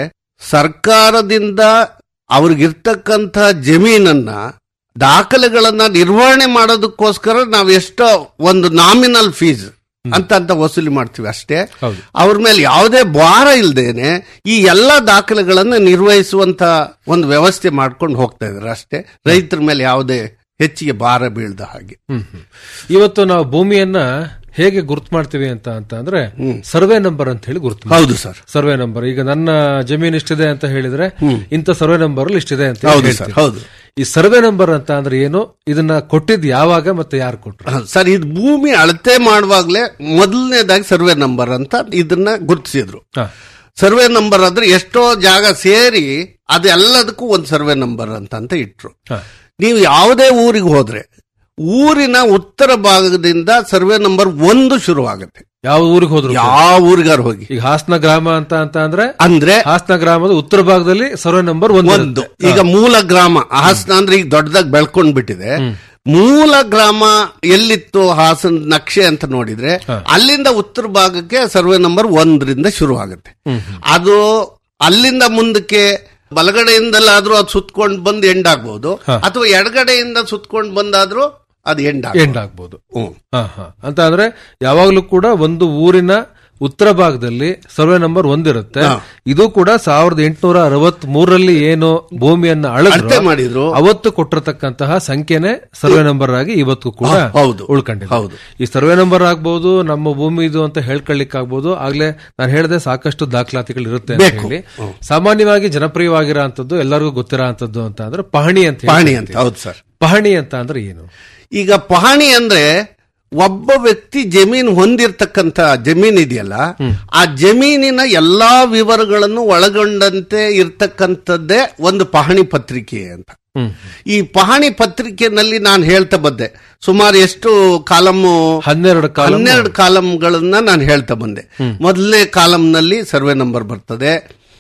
ಸರ್ಕಾರದಿಂದ ಅವ್ರಿಗಿರ್ತಕ್ಕಂಥ ಜಮೀನನ್ನ ದಾಖಲೆಗಳನ್ನ ನಿರ್ವಹಣೆ ಮಾಡೋದಕ್ಕೋಸ್ಕರ ನಾವು ಎಷ್ಟೋ ಒಂದು ನಾಮಿನಲ್ ಫೀಸ್ ಅಂತ ಅಂತ ವಸೂಲಿ ಮಾಡ್ತೀವಿ ಅಷ್ಟೇ ಹೌದು. ಅವ್ರ ಮೇಲೆ ಯಾವುದೇ ಭಾರ ಇಲ್ದೇನೆ ಈ ಎಲ್ಲ ದಾಖಲೆಗಳನ್ನ ನಿರ್ವಹಿಸುವಂತ ಒಂದು ವ್ಯವಸ್ಥೆ ಮಾಡ್ಕೊಂಡು ಹೋಗ್ತಾ ಇದಾರೆ ಅಷ್ಟೇ ರೈತರ ಮೇಲೆ ಯಾವುದೇ ಹೆಚ್ಚಿಗೆ ಭಾರ ಬೀಳ್ದ ಹಾಗೆ ಹ್ಮ್ ಹ್ಮ್. ಇವತ್ತು ನಾವು ಭೂಮಿಯನ್ನ ಹೇಗೆ ಗುರ್ತು ಮಾಡ್ತೀವಿ ಅಂತ ಅಂತ ಅಂದ್ರೆ ಸರ್ವೆ ನಂಬರ್ ಅಂತ ಹೇಳಿ ಗುರ್ತು ಹೌದು ಸರ್ ಸರ್ವೆ ನಂಬರ್ ಈಗ ನನ್ನ ಜಮೀನ್ ಇಷ್ಟಿದೆ ಅಂತ ಹೇಳಿದ್ರೆ ಇಂಥ ಸರ್ವೆ ನಂಬರ್ ಇಷ್ಟಿದೆ ಅಂತ ಹೌದು ಹೇಳ್ತೀವಿ. ಸರ್ ಹೌದು ಈ ಸರ್ವೆ ನಂಬರ್ ಅಂತ ಅಂದ್ರೆ ಏನು ಇದನ್ನ ಕೊಟ್ಟಿದ್ ಯಾವಾಗ ಮತ್ತೆ ಯಾರು ಕೊಟ್ರು ಹ, ಸರ್ ಇದು ಭೂಮಿ ಅಳತೆ ಮಾಡುವಾಗಲೇ ಮೊದಲನೇದಾಗಿ ಸರ್ವೆ ನಂಬರ್ ಅಂತ ಇದನ್ನ ಗುರುತಿಸಿದ್ರು ಹಾ. ಸರ್ವೆ ನಂಬರ್ ಅಂದ್ರೆ ಎಷ್ಟೋ ಜಾಗ ಸೇರಿ ಅದೆಲ್ಲದಕ್ಕೂ ಒಂದು ಸರ್ವೆ ನಂಬರ್ ಅಂತ ಅಂತ ಇಟ್ರು ಹಾ. ನೀವು ಯಾವುದೇ ಊರಿಗೆ ಹೋದ್ರೆ ಊರಿನ ಉತ್ತರ ಭಾಗದಿಂದ ಸರ್ವೆ ನಂಬರ್ ಒಂದು ಶುರುವಾಗುತ್ತೆ ಯಾವ ಊರಿಗೆ ಹೋದ್ರು ಯಾವ ಊರಿಗಾರು ಹೋಗಿ ಈಗ ಹಾಸನ ಗ್ರಾಮ ಅಂತ ಅಂತ ಅಂದ್ರೆ ಅಂದ್ರೆ ಹಾಸನ ಗ್ರಾಮದ ಉತ್ತರ ಭಾಗದಲ್ಲಿ ಸರ್ವೆ ನಂಬರ್ ಒಂದು ಒಂದು ಇರುತ್ತೆ. ಈಗ ಮೂಲ ಗ್ರಾಮ ಹಾಸನ ಅಂದ್ರೆ ಈಗ ದೊಡ್ಡದಾಗಿ ಬೆಳ್ಕೊಂಡ್ ಬಿಟ್ಟಿದೆ ಮೂಲ ಗ್ರಾಮ ಎಲ್ಲಿತ್ತು ಹಾಸನ ನಕ್ಷೆ ಅಂತ ನೋಡಿದ್ರೆ ಅಲ್ಲಿಂದ ಉತ್ತರ ಭಾಗಕ್ಕೆ ಸರ್ವೆ ನಂಬರ್ ಒಂದರಿಂದ ಶುರು ಆಗುತ್ತೆ ಅದು ಅಲ್ಲಿಂದ ಮುಂದಕ್ಕೆ ಬಲಗಡೆಯಿಂದಲಾದ್ರೂ ಅದು ಸುತ್ಕೊಂಡು ಬಂದು ಎಂಡ್ ಆಗ್ಬಹುದು ಅಥವಾ ಎಡಗಡೆಯಿಂದ ಸುತ್ಕೊಂಡು ಬಂದಾದ್ರೂ ಅದು ಎಂಡ್ ಎಂಡ್ ಆಗ್ಬೋದು ಹ್ಮ್ ಹಾ ಹಾ ಅಂತ ಅಂದ್ರೆ ಯಾವಾಗ್ಲೂ ಕೂಡ ಒಂದು ಊರಿನ ಉತ್ತರ ಭಾಗದಲ್ಲಿ ಸರ್ವೆ ನಂಬರ್ ಒಂದಿರುತ್ತೆ ಇದು ಕೂಡ ಸಾವಿರದ ಎಂಟುನೂರ ಅರವತ್ ಮೂರರಲ್ಲಿ ಏನು ಭೂಮಿಯನ್ನ ಅಳತೆ ಅಳತೆ ಮಾಡಿದ್ರು ಅವತ್ತು ಕೊಟ್ಟಿರತಕ್ಕಂತಹ ಸಂಖ್ಯೆನೆ ಸರ್ವೆ ನಂಬರ್ ಆಗಿ ಇವತ್ತು ಕೂಡ ಹಾ, ಹೌದು. ಉಳ್ಕೊಂಡಿದೆ ಹೌದು. ಈ ಸರ್ವೆ ನಂಬರ್ ಆಗ್ಬಹುದು ನಮ್ಮ ಭೂಮಿ ಇದು ಅಂತ ಹೇಳ್ಕೊಳ್ಳಿಕ್ ಆಗ್ಬಹುದು ಆಗ್ಲೇ ನಾನು ಹೇಳಿದೆ ಸಾಕಷ್ಟು ದಾಖಲಾತಿಗಳು ಇರುತ್ತೆ ಅಂತ ಬೇಕು. ಹೇಳಿ ಸಾಮಾನ್ಯವಾಗಿ ಜನಪ್ರಿಯವಾಗಿರೋ ಅಂತದ್ದು ಎಲ್ಲರಿಗೂ ಗೊತ್ತಿರೋ ಅಂತದ್ದು ಅಂತ ಅಂದ್ರೆ ಪಹಣಿ ಅಂತ ಹೇಳಿ ಪಾಣಿ ಅಂತ ಹೌದು ಸರ್ ಪಹಣಿ ಅಂತ ಅಂದ್ರೆ ಏನು ಈಗ ಪಹಣಿ ಅಂದ್ರೆ ಒಬ್ಬ ವ್ಯಕ್ತಿ ಜಮೀನು ಹೊಂದಿರತಕ್ಕಂತ ಜಮೀನ್ ಇದೆಯಲ್ಲ ಆ ಜಮೀನಿನ ಎಲ್ಲಾ ವಿವರಗಳನ್ನು ಒಳಗೊಂಡಂತೆ ಇರ್ತಕ್ಕಂಥದ್ದೇ ಒಂದು ಪಹಣಿ ಪತ್ರಿಕೆ ಅಂತ ಹ್ಮ್ ಈ ಪಹಣಿ ಪತ್ರಿಕೆನಲ್ಲಿ ನಾನು ಹೇಳ್ತಾ ಬಂದೆ ಸುಮಾರು ಎಷ್ಟು ಕಾಲಮ್ಮು ಹನ್ನೆರಡು ಕಾಲ ಹನ್ನೆರಡು ಕಾಲಂಗಳನ್ನ ನಾನು ಹೇಳ್ತಾ ಬಂದೆ ಮೊದಲನೇ ಕಾಲಂನಲ್ಲಿ ಸರ್ವೆ ನಂಬರ್ ಬರ್ತದೆ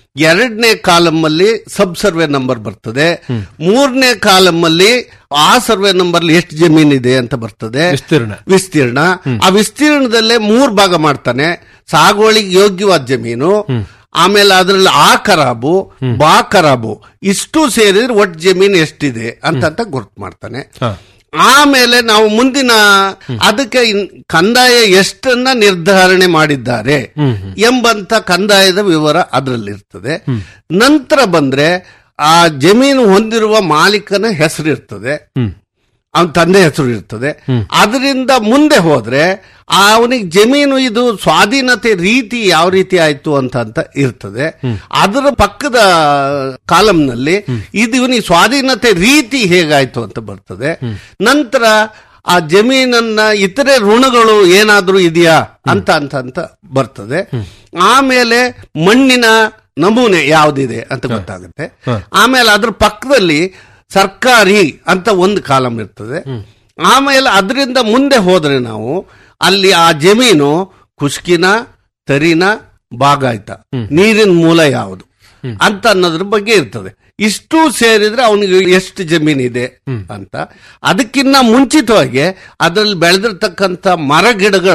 ಎರಡನೇ ಕಾಲಮ್ ಅಲ್ಲಿ ಸಬ್ ಸರ್ವೆ ನಂಬರ್ ಬರ್ತದೆ ಮೂರನೇ ಕಾಲಮ್ ಅಲ್ಲಿ ಆ ಸರ್ವೆ ನಂಬರ್ ಎಷ್ಟು ಜಮೀನ್ ಇದೆ ಅಂತ ಬರ್ತದೆ ವಿಸ್ತೀರ್ಣ ವಿಸ್ತೀರ್ಣ ಆ ವಿಸ್ತೀರ್ಣದಲ್ಲೇ ಮೂರ್ ಭಾಗ ಮಾಡ್ತಾನೆ ಸಾಗುವಳಿಗೆ ಯೋಗ್ಯವಾದ ಜಮೀನು ಆಮೇಲೆ ಅದರಲ್ಲಿ ಆ ಖರಾಬು ಬಾ ಖರಾಬು ಇಷ್ಟು ಸೇರಿದ್ರೆ ಒಟ್ಟು ಜಮೀನು ಎಷ್ಟಿದೆ ಅಂತ ಅಂತ ಗುರ್ತು ಮಾಡ್ತಾನೆ ಹಾ. ಆಮೇಲೆ ನಾವು ಮುಂದಿನ ಅದಕ್ಕೆ ಇನ್- ಕಂದಾಯ ಎಷ್ಟನ್ನ ನಿರ್ಧಾರಣೆ ಮಾಡಿದ್ದಾರೆ ಎಂಬಂತ ಕಂದಾಯದ ವಿವರ ಅದರಲ್ಲಿರ್ತದೆ ನಂತರ ಬಂದ್ರೆ ಆ ಜಮೀನು ಹೊಂದಿರುವ ಮಾಲೀಕನ ಹೆಸರು ಇರ್ತದೆ ಹ್ಮ್ ಅವನ ತಂದೆ ಹೆಸರು ಇರ್ತದೆ ಅದರಿಂದ ಮುಂದೆ ಹೋದ್ರೆ ಅವನಿಗೆ ಜಮೀನು ಇದು ಸ್ವಾಧೀನತೆ ರೀತಿ ಯಾವ ರೀತಿ ಆಯ್ತು ಅಂತ ಅಂತ ಇರ್ತದೆ ಅದರ ಪಕ್ಕದ ಕಾಲಂನಲ್ಲಿ ಇದು ಇವನಿಗೆ ಸ್ವಾಧೀನತೆ ರೀತಿ ಹೇಗಾಯ್ತು ಅಂತ ಬರ್ತದೆ ನಂತರ ಆ ಜಮೀನನ್ನ ಇತರೆ ಋಣಗಳು ಏನಾದ್ರೂ ಇದೆಯಾ ಅಂತ ಅಂತ ಅಂತ ಬರ್ತದೆ ಆಮೇಲೆ ಮಣ್ಣಿನ ನಮೂನೆ ಯಾವ್ದಿದೆ ಅಂತ ಗೊತ್ತಾಗುತ್ತೆ ಆಮೇಲೆ ಅದ್ರ ಪಕ್ಕದಲ್ಲಿ ಸರ್ಕಾರಿ ಅಂತ ಒಂದು ಕಾಲಂ ಇರ್ತದೆ ಆಮೇಲೆ ಅದರಿಂದ ಮುಂದೆ ಹೋದ್ರೆ ನಾವು ಅಲ್ಲಿ ಆ ಜಮೀನು ಖುಷ್ಕಿನ ತರಿನ ಬಾಗಾಯ್ತ ನೀರಿನ ಮೂಲ ಯಾವುದು ಅಂತ ಅನ್ನೋದ್ರ ಬಗ್ಗೆ ಇರ್ತದೆ ಇಷ್ಟು ಸೇರಿದ್ರೆ ಅವನಿಗೆ ಎಷ್ಟು ಜಮೀನಿದೆ ಅಂತ ಅದಕ್ಕಿನ್ನ ಮುಂಚಿತವಾಗಿ ಅದರಲ್ಲಿ ಬೆಳೆದಿರ್ತಕ್ಕಂಥ ಮರ ಗಿಡಗಳ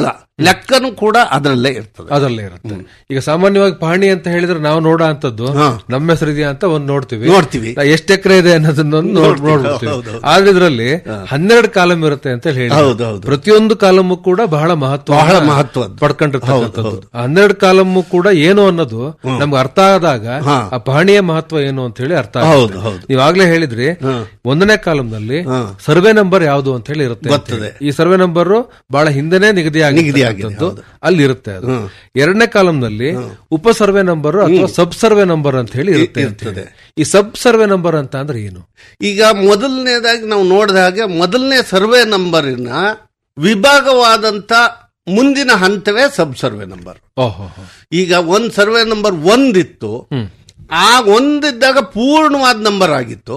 ಲೆಕ್ಕನೂ ಕೂಡ ಅದರಲ್ಲೇ ಇರ್ತದೆ ಅದರಲ್ಲೇ ಇರುತ್ತೆ ಈಗ ಸಾಮಾನ್ಯವಾಗಿ ಪಹಣಿ ಅಂತ ಹೇಳಿದ್ರೆ ನಾವು ನೋಡೋ ಅಂತದ್ದು ಹಾ. ನಮ್ಮ ಹೆಸರಿದೆಯಾ ಅಂತ ಒಂದ್ ನೋಡ್ತೀವಿ ನೋಡ್ತೀವಿ. ಎಷ್ಟು ಎಕರೆ ಇದೆ ಅನ್ನೋದನ್ನ ಒಂದು ನೋಡ್- ನೋಡ್ತೀವಿ. ನೋಡ್ಬಿಡ್ತೀವಿ ಹೌದು, ಹೌದು. ಆದ್ರೆ ಇದರಲ್ಲಿ ಹನ್ನೆರಡು ಕಾಲಮ್ ಇರುತ್ತೆ ಅಂತ ಹೇಳಿ ಹೌದು, ಹೌದು. ಪ್ರತಿಯೊಂದು ಕಾಲಮ್ಮು ಕೂಡ ಬಹಳ ಮಹತ್ವ ಬಹಳ ಮಹತ್ವದ್ದು. ಪಡ್ಕೊಂಡಿರ್ತಕ್ಕಂಥದ್ದು ಹೌದು, ಹನ್ನೆರಡು ಕಾಲಮ್ಮು ಕೂಡ ಏನು ಅನ್ನೋದು ನಮ್ಗೆ ಅರ್ಥ ಆದಾಗ ಹಾ. ಆ ಪಹಣಿಯ ಮಹತ್ವ ಏನು ಅಂತ ಹೇಳಿ ಅರ್ಥ ಹೌದು, ಆಗುತ್ತೆ ಹೌದು. ನೀವಾಗ್ಲೇ ಹೇಳಿದ್ರಿ ಹಾ. ಒಂದನೇ ಕಾಲಂನಲ್ಲಿ ಹಾ. ಸರ್ವೆ ನಂಬರ್ ಯಾವುದು ಅಂತ ಹೇಳಿ ಇರುತ್ತೆ ಅಂತ ಗೊತ್ತದೆ. ಹೇಳಿ. ಈ ಸರ್ವೆ ನಂಬರ್ ಬಹಳ ಹಿಂದೆನೆ ನಿಗದಿ ನಿಗದಿ ಆಗಿದೆ, ಆಗಿರ್ತಕ್ಕಂಥದ್ದು ಹೌದು. ಅಲ್ಲಿ ಇರುತ್ತೆ ಅದು ಎರಡನೇ ಕಾಲಂನಲ್ಲಿ ಉಪ ಸರ್ವೆ ನಂಬರ್ ಅಥವಾ ಸಬ್ ಸರ್ವೆ ನಂಬರ್ ಅಂತ ಹೇಳಿ ಇರುತ್ತೆ ಅಂತ ಹೇಳಿ. ಈ ಸಬ್ ಸರ್ವೆ ನಂಬರ್ ಅಂತ ಅಂದ್ರೆ ಏನು ಈಗ ಮೊದಲನೇದಾಗಿ ನಾವು ನೋಡಿದ ಹಾಗೆ ಮೊದಲನೇ ಸರ್ವೆ ನಂಬರಿನ ವಿಭಾಗವಾದಂತ ಮುಂದಿನ ಹಂತವೇ ಸಬ್ ಸರ್ವೆ ನಂಬರ್ ಓಹೋ ಈಗ ಒಂದ್ ಸರ್ವೆ ನಂಬರ್ ಒಂದಿತ್ತು ಆ ಒಂದಿದ್ದಾಗ ಪೂರ್ಣವಾದ ನಂಬರ್ ಆಗಿತ್ತು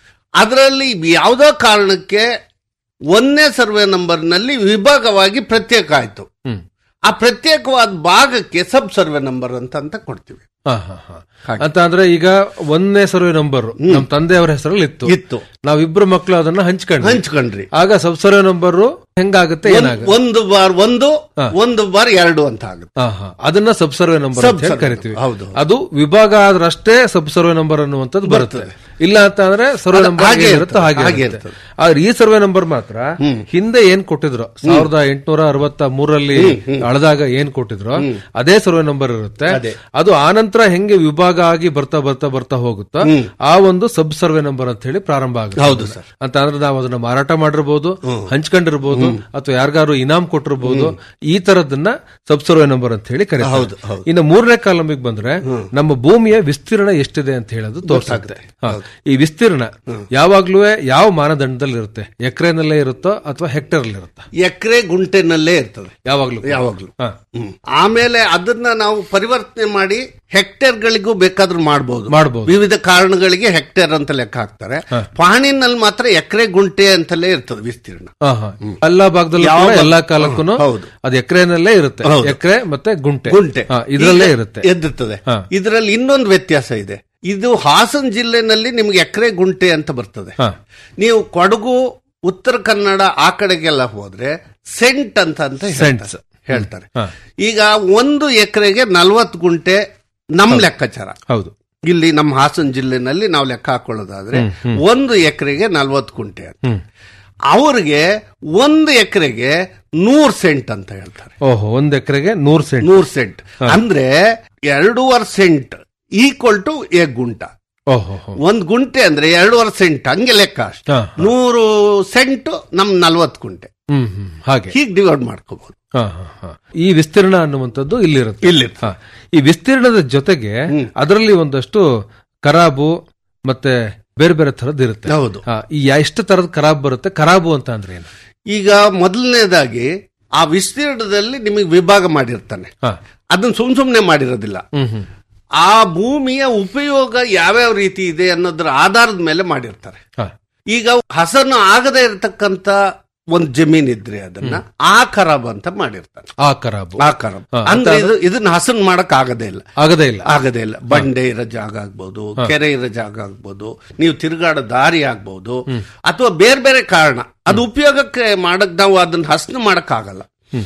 ಅದರಲ್ಲಿ ಯಾವುದೋ ಕಾರಣಕ್ಕೆ ಒಂದನೇ ಸರ್ವೆ ನಂಬರ್ನಲ್ಲಿ ವಿಭಾಗವಾಗಿ ಪ್ರತ್ಯೇಕ ಆಯ್ತು ಹ್ಮ್ ಆ ಪ್ರತ್ಯೇಕವಾದ ಭಾಗಕ್ಕೆ ಸಬ್ ಸರ್ವೆ ನಂಬರ್ ಅಂತ ಅಂತ ಕೊಡ್ತೀವಿ ಹಾ, ಹಾ, ಹಾ. ಅಂತ ಅಂದ್ರೆ ಈಗ ಒಂದನೇ ಸರ್ವೆ ನಂಬರ್ ನಮ್ ತಂದೆಯವರ ಹೆಸರಲ್ಲಿ ಇತ್ತು ಇತ್ತು ನಾವಿಬ್ರು ಮಕ್ಕಳು ಅದನ್ನ ಹಂಚ್ಕೊಂಡ್ವಿ ಹಂಚ್ಕೊಂಡ್ರಿ ಆಗ ಸಬ್ ಸರ್ವೆ ನಂಬರ್ ಹೆಂಗಾಗುತ್ತೆ ಒಂದ್- ಏನಾಗುತ್ತೆ ಒಂದು ಬಾರ್ ಒಂದು ಒಂದು ಬಾರ್ ಎರಡು ಅಂತ ಆಗುತ್ತೆ ಹಾ, ಹಾ. ಅದನ್ನ ಸಬ್ ಸರ್ವೆ ನಂಬರ್ Sub ಅಂತ ಹೇಳಿ survey ಕರಿತೀವಿ ಹೌದು. ಅದು ವಿಭಾಗ ಆದ್ರಷ್ಟೇ ಸಬ್ ಸರ್ವೆ ನಂಬರ್ ಅನ್ನುವಂಥದ್ದು ಬರುತ್ತೆ ಇಲ್ಲ ಅಂತ ಅಂದ್ರೆ ಸರ್ವೆ ಅದು ನಂಬರ್ ಹಾಗೆ ಇರುತ್ತೆ ಇರ್ತದೆ, ಹಾಗೆ ಹಾಗೆ ಇರುತ್ತೆ. ಇರ್ತದೆ. ಆದ್ರೆ ಈ ಸರ್ವೆ ನಂಬರ್ ಮಾತ್ರ ಹಿಂದೆ ಏನ್ ಕೊಟ್ಟಿದ್ರು ಸಾವಿರದ ಎಂಟುನೂರ ಅರವತ್ತ ಮೂರಲ್ಲಿ ಅಳದಾಗ ಏನ್ ಕೊಟ್ಟಿದ್ರು ಅದೇ ಸರ್ವೆ ನಂಬರ್ ಇರುತ್ತೆ ಅದೇ. ಅದು ಆನಂತರ ಹೆಂಗೆ ವಿಭಾಗ ಆಗಿ ಬರ್ತಾ ಬರ್ತಾ ಬರ್ತಾ ಹೋಗುತ್ತೋ ಆ ಒಂದು ಸಬ್ ಸರ್ವೆ ನಂಬರ್ ಅಂತ ಹೇಳಿ ಪ್ರಾರಂಭ ಆಗುತ್ತೆ ಹೌದು ಸರ್. ಅಂತ ಅಂದ್ರೆ ನಾವು ಅದನ್ನ ಮಾರಾಟ ಮಾಡಿರ್ಬೋದು ಹಂಚ್ಕೊಂಡಿರ್ಬೋದು ಅಥವಾ ಯಾರಿಗಾರು ಇನಾಮ್ ಕೊಟ್ಟಿರ್ಬೋದು ಈ ತರದನ್ನ ಸಬ್ ಸರ್ವೆ ನಂಬರ್ ಅಂತ ಹೇಳಿ ಹೌದು, ಕರೀತಾರೆ ಹೌದು. ಇನ್ನು ಮೂರನೇ ಕಾಲಮಿಗೆ ಬಂದ್ರೆ ನಮ್ಮ ಭೂಮಿಯ ವಿಸ್ತೀರ್ಣ ಎಷ್ಟಿದೆ ಅಂತ ಹೇಳೋದು ತೋರಿಸುತ್ತೆ ಹಾ. ಈ ವಿಸ್ತೀರ್ಣ ಯಾವಾಗ್ಲೂ ಯಾವ ಮಾನದಂಡದಲ್ಲಿ ಇರುತ್ತೆ ಎಕರೆನಲ್ಲೇ ಇರುತ್ತೋ ಅಥವಾ ಹೆಕ್ಟೇರ್ ಅಲ್ಲಿ ಇರುತ್ತಾ ಎಕರೆ ಗುಂಟೆನಲ್ಲೇ ಇರ್ತದೆ ಯಾವಾಗ್ಲೂ ಯಾವಾಗ್ಲೂ ಹಾ. ಹ್ಮ್. ಆಮೇಲೆ ಅದನ್ನ ನಾವು ಪರಿವರ್ತನೆ ಮಾಡಿ ಹೆಕ್ಟೇರ್ ಗಳಿಗೂ ಬೇಕಾದ್ರೂ ಮಾಡಬಹುದು ಮಾಡ್ಬೋದು. ವಿವಿಧ ಕಾರಣಗಳಿಗೆ ಹೆಕ್ಟೇರ್ ಅಂತ ಲೆಕ್ಕ ಹಾಕ್ತಾರೆ ಪಾಣಿನಲ್ಲಿ ಮಾತ್ರ ಎಕರೆ ಗುಂಟೆ ಅಂತಲೇ ಇರ್ತದೆ ವಿಸ್ತೀರ್ಣ ಹಾ, ಹಾ. ಎಲ್ಲಾ ಭಾಗದಲ್ಲೂ ಯಾವ ಕೂಡ ಭಾಗ- ಎಲ್ಲಾ ಕಾಲಕ್ಕೂ ಹೌದು. ಅದು ಎಕರೆನಲ್ಲೇ ಇರುತ್ತೆ ಹೌದು. ಎಕರೆ ಮತ್ತೆ ಗುಂಟೆ ಗುಂಟೆ ಹಾ, ಇದ್ರಲ್ಲೇ ಈಗ ಇರುತ್ತೆ ಎದ್ದಿರ್ತದೆ ಹಾ. ಇದರಲ್ಲಿ ಇನ್ನೊಂದು ವ್ಯತ್ಯಾಸ ಇದೆ ಇದು ಹಾಸನ ಜಿಲ್ಲೆನಲ್ಲಿ ನಿಮ್ಗೆ ಎಕರೆ ಗುಂಟೆ ಅಂತ ಬರ್ತದೆ ಹಾ. ನೀವು ಕೊಡಗು ಉತ್ತರ ಕನ್ನಡ ಆ ಕಡೆಗೆಲ್ಲ ಹೋದ್ರೆ ಸೆಂಟ್ ಅಂತ ಅಂತ ಹೇಳ್ತಾರೆ. ಸೆಂಟ್ಸ್. ಹೇಳ್ತಾರೆ ಹಾ. ಈಗ ಒಂದು ಎಕರೆಗೆ ನಲ್ವತ್ತು ಗುಂಟೆ ನಮ್ ಲೆಕ್ಕಾಚಾರ ಹೌದು ಇಲ್ಲಿ ನಮ್ಮ ಹಾಸನ ಜಿಲ್ಲೆನಲ್ಲಿ ನಾವು ಲೆಕ್ಕ ಹಾಕೊಳ್ಳೋದಾದ್ರೆ ಒಂದು ಎಕರೆಗೆ ನಲ್ವತ್ತು ಗುಂಟೆ ಅಂತ ಹ್ಮ್ ಅವ್ರಿಗೆ ಒಂದು ಎಕರೆಗೆ ನೂರ್ ಸೆಂಟ್ ಅಂತ ಹೇಳ್ತಾರೆ ಓಹೋ ಒಂದ್ ಎಕರೆಗೆ ನೂರ್ ಸೆಂಟ್ ನೂರ್ ಸೆಂಟ್ ಅಂದ್ರೆ ಎರಡೂವರೆ ಸೆಂಟ್ ಈಕ್ವಲ್ ಟು ಎ ಗುಂಟ ಓಹೋ ಹೋ. ಒಂದ್ ಗುಂಟೆ ಅಂದ್ರೆ ಎರಡೂವರೆ ಸೆಂಟ್ ಹಂಗೆ ಲೆಕ್ಕ ಅಷ್ಟೆ ಹಾ, ನೂರು ಸೆಂಟ್ ನಮ್ ನಲ್ವತ್ತು ಗುಂಟೆ ಹ್ಮ್ ಹ್ಮ್ ಹಾಗೆ ಹೀಗೆ ಡಿವೈಡ್ ಮಾಡ್ಕೋಬಹುದು ಹಾ, ಹಾ, ಹಾ. ಈ ವಿಸ್ತೀರ್ಣ ಅನ್ನುವಂಥದ್ದು ಇಲ್ಲಿರುತ್ತೆ ಇಲ್ಲಿರುತ್ತೆ. ಹಾ. ಈ ವಿಸ್ತೀರ್ಣದ ಜೊತೆಗೆ ಅದರಲ್ಲಿ ಒಂದಷ್ಟು ಕರಾಬು ಮತ್ತೆ ಬೇರೆ ಬೇರೆ ತರದ್ ಇರುತ್ತೆ ಹೌದು. ಹಾ, ಈ ಎಷ್ಟು ತರದ ಕರಾಬ್ ಬರುತ್ತೆ ಕರಾಬು ಅಂತ ಅಂದ್ರೆ ಏನು ಈಗ ಮೊದಲನೇದಾಗಿ ಆ ವಿಸ್ತೀರ್ಣದಲ್ಲಿ ನಿಮಗೆ ವಿಭಾಗ ಮಾಡಿರ್ತಾನೆ ಹಾ. ಅದನ್ನ ಸುಮ್ ಸುಮ್ನೆ ಮಾಡಿರೋದಿಲ್ಲ ಹ್ಮ್ ಹ್ಮ್ ಆ ಭೂಮಿಯ ಉಪಯೋಗ ಯಾವ್ಯಾವ ರೀತಿ ಇದೆ ಅನ್ನೋದ್ರ ಆಧಾರದ ಮೇಲೆ ಮಾಡಿರ್ತಾರೆ ಹಾ. ಈಗ ಹಸನು ಆಗದೆ ಇರತಕ್ಕಂತ ಒಂದ್ ಜಮೀನ್ ಇದ್ರೆ ಅದನ್ನ ಆ ಖರಾಬ್ ಅಂತ ಮಾಡಿರ್ತಾನೆ ಆ ಕರಾಬು ಆ ಖರಾಬ್ ಹಾ, ಅಂದ್ರೆ ಇದು ಇದನ್ನ ಹಸನ್ ಮಾಡಕ್ ಆಗದೇ ಇಲ್ಲ ಆಗದೇ ಇಲ್ಲ ಆಗದೇ ಇಲ್ಲ ಬಂಡೆ ಇರೋ ಜಾಗ ಆಗ್ಬೋದು ಕೆರೆ ಇರೋ ಜಾಗ ಆಗ್ಬೋದು ನೀವು ತಿರುಗಾಡೋ ದಾರಿ ಆಗ್ಬೋದು ಅಥವಾ ಬೇರೆ ಬೇರೆ ಕಾರಣ ಅದು ಉಪಯೋಗಕ್ಕೆ ಮಾಡಕ್ ನಾವು ಅದನ್ನ ಹಸನು ಮಾಡಕ್ ಆಗಲ್ಲ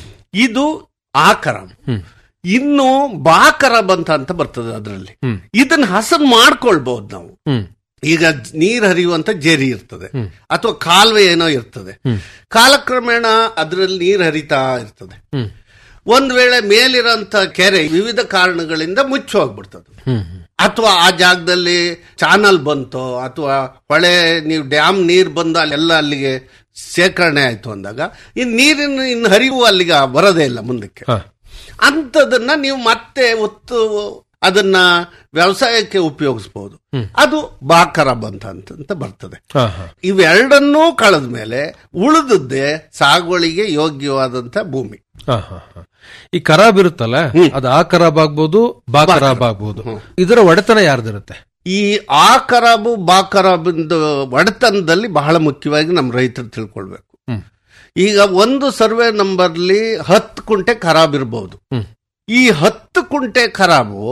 ಇದು ಆ ಖರಾಬ್ ಇನ್ನು ಬಾ ಖರಾಬ್ ಅಂತ ಅಂತ ಬರ್ತದೆ ಅದರಲ್ಲಿ ಇದನ್ನ ಹಸನ್ ಮಾಡ್ಕೊಳ್ಬಹುದು ನಾವು ಹ್ಮ್ ಈಗ ನೀರ್ ಹರಿಯುವಂತ ಜೇರಿ ಇರ್ತದೆ ಅಥವಾ ಕಾಲುವೆ ಏನೋ ಇರ್ತದೆ ಕಾಲಕ್ರಮೇಣ ಅದರಲ್ಲಿ ನೀರ್ ಹರಿತಾ ಇರ್ತದೆ ಹ್ಮ್ ಒಂದ್ ವೇಳೆ ಮೇಲಿರೋಂತ ಕೆರೆ ವಿವಿಧ ಕಾರಣಗಳಿಂದ ಮುಚ್ಚಿ ಹೋಗ್ಬಿಡ್ತದೆ ಹ್ಮ್ ಹ್ಮ್ ಅಥವಾ ಆ ಜಾಗದಲ್ಲಿ ಚಾನಲ್ ಬಂತೋ ಅಥವಾ ಹೊಳೆ ನೀವು ಡ್ಯಾಮ್ ನೀರ್ ಬಂದು ಅಲ್ಲೆಲ್ಲ ಅಲ್ಲಿಗೆ ಶೇಖರಣೆ ಆಯ್ತು ಅಂದಾಗ ಇನ್ ನೀರಿನ ಇನ್ನು ಹರಿವು ಅಲ್ಲಿಗೆ ಬರೋದೇ ಇಲ್ಲ ಮುಂದಕ್ಕೆ ಹಾ. ಅಂಥದನ್ನ ನೀವು ಮತ್ತೆ ಒತ್ತು ಅದನ್ನ ವ್ಯವಸಾಯಕ್ಕೆ ಉಪಯೋಗಿಸಬಹುದು ಅದು ಬಾಕರಬ್ ಅಂತ ಅಂತ- ಅಂತ ಬರ್ತದೆ ಹಾ, ಹಾ. ಇವೆರಡನ್ನೂ ಕಳೆದ ಮೇಲೆ ಉಳಿದದ್ದೇ ಸಾಗುವಳಿಗೆ ಯೋಗ್ಯವಾದಂತ ಭೂಮಿ ಹಾ, ಹಾ, ಹಾ. ಈ ಕರಾಬ್ ಇರುತ್ತಲ್ಲ ಅದು ಆ ಕರಾಬ್ ಆಗ್ಬೋದು ಬಾ ಕರಾಬ್ ಆಗ್ಬೋದು ಇದರ ಒಡೆತನ ಯಾರ್ದಿರುತ್ತೆ ಈ ಆ ಕರಾಬು ಬಾ ಕರಾಬಿಂದು ಒಡೆತನದಲ್ಲಿ ಬಹಳ ಮುಖ್ಯವಾಗಿ ನಮ್ಮ ರೈತರು ತಿಳ್ಕೊಳ್ಬೇಕು ಹ್ಮ್. ಈಗ ಒಂದು ಸರ್ವೆ ನಂಬರ್ಲಿ ಹತ್ತು ಕುಂಟೆ ಖರಾಬ್ ಇರಬಹುದು ಹ್ಮ್. ಈ ಹತ್ತು ಕುಂಟೆ ಖರಾಬು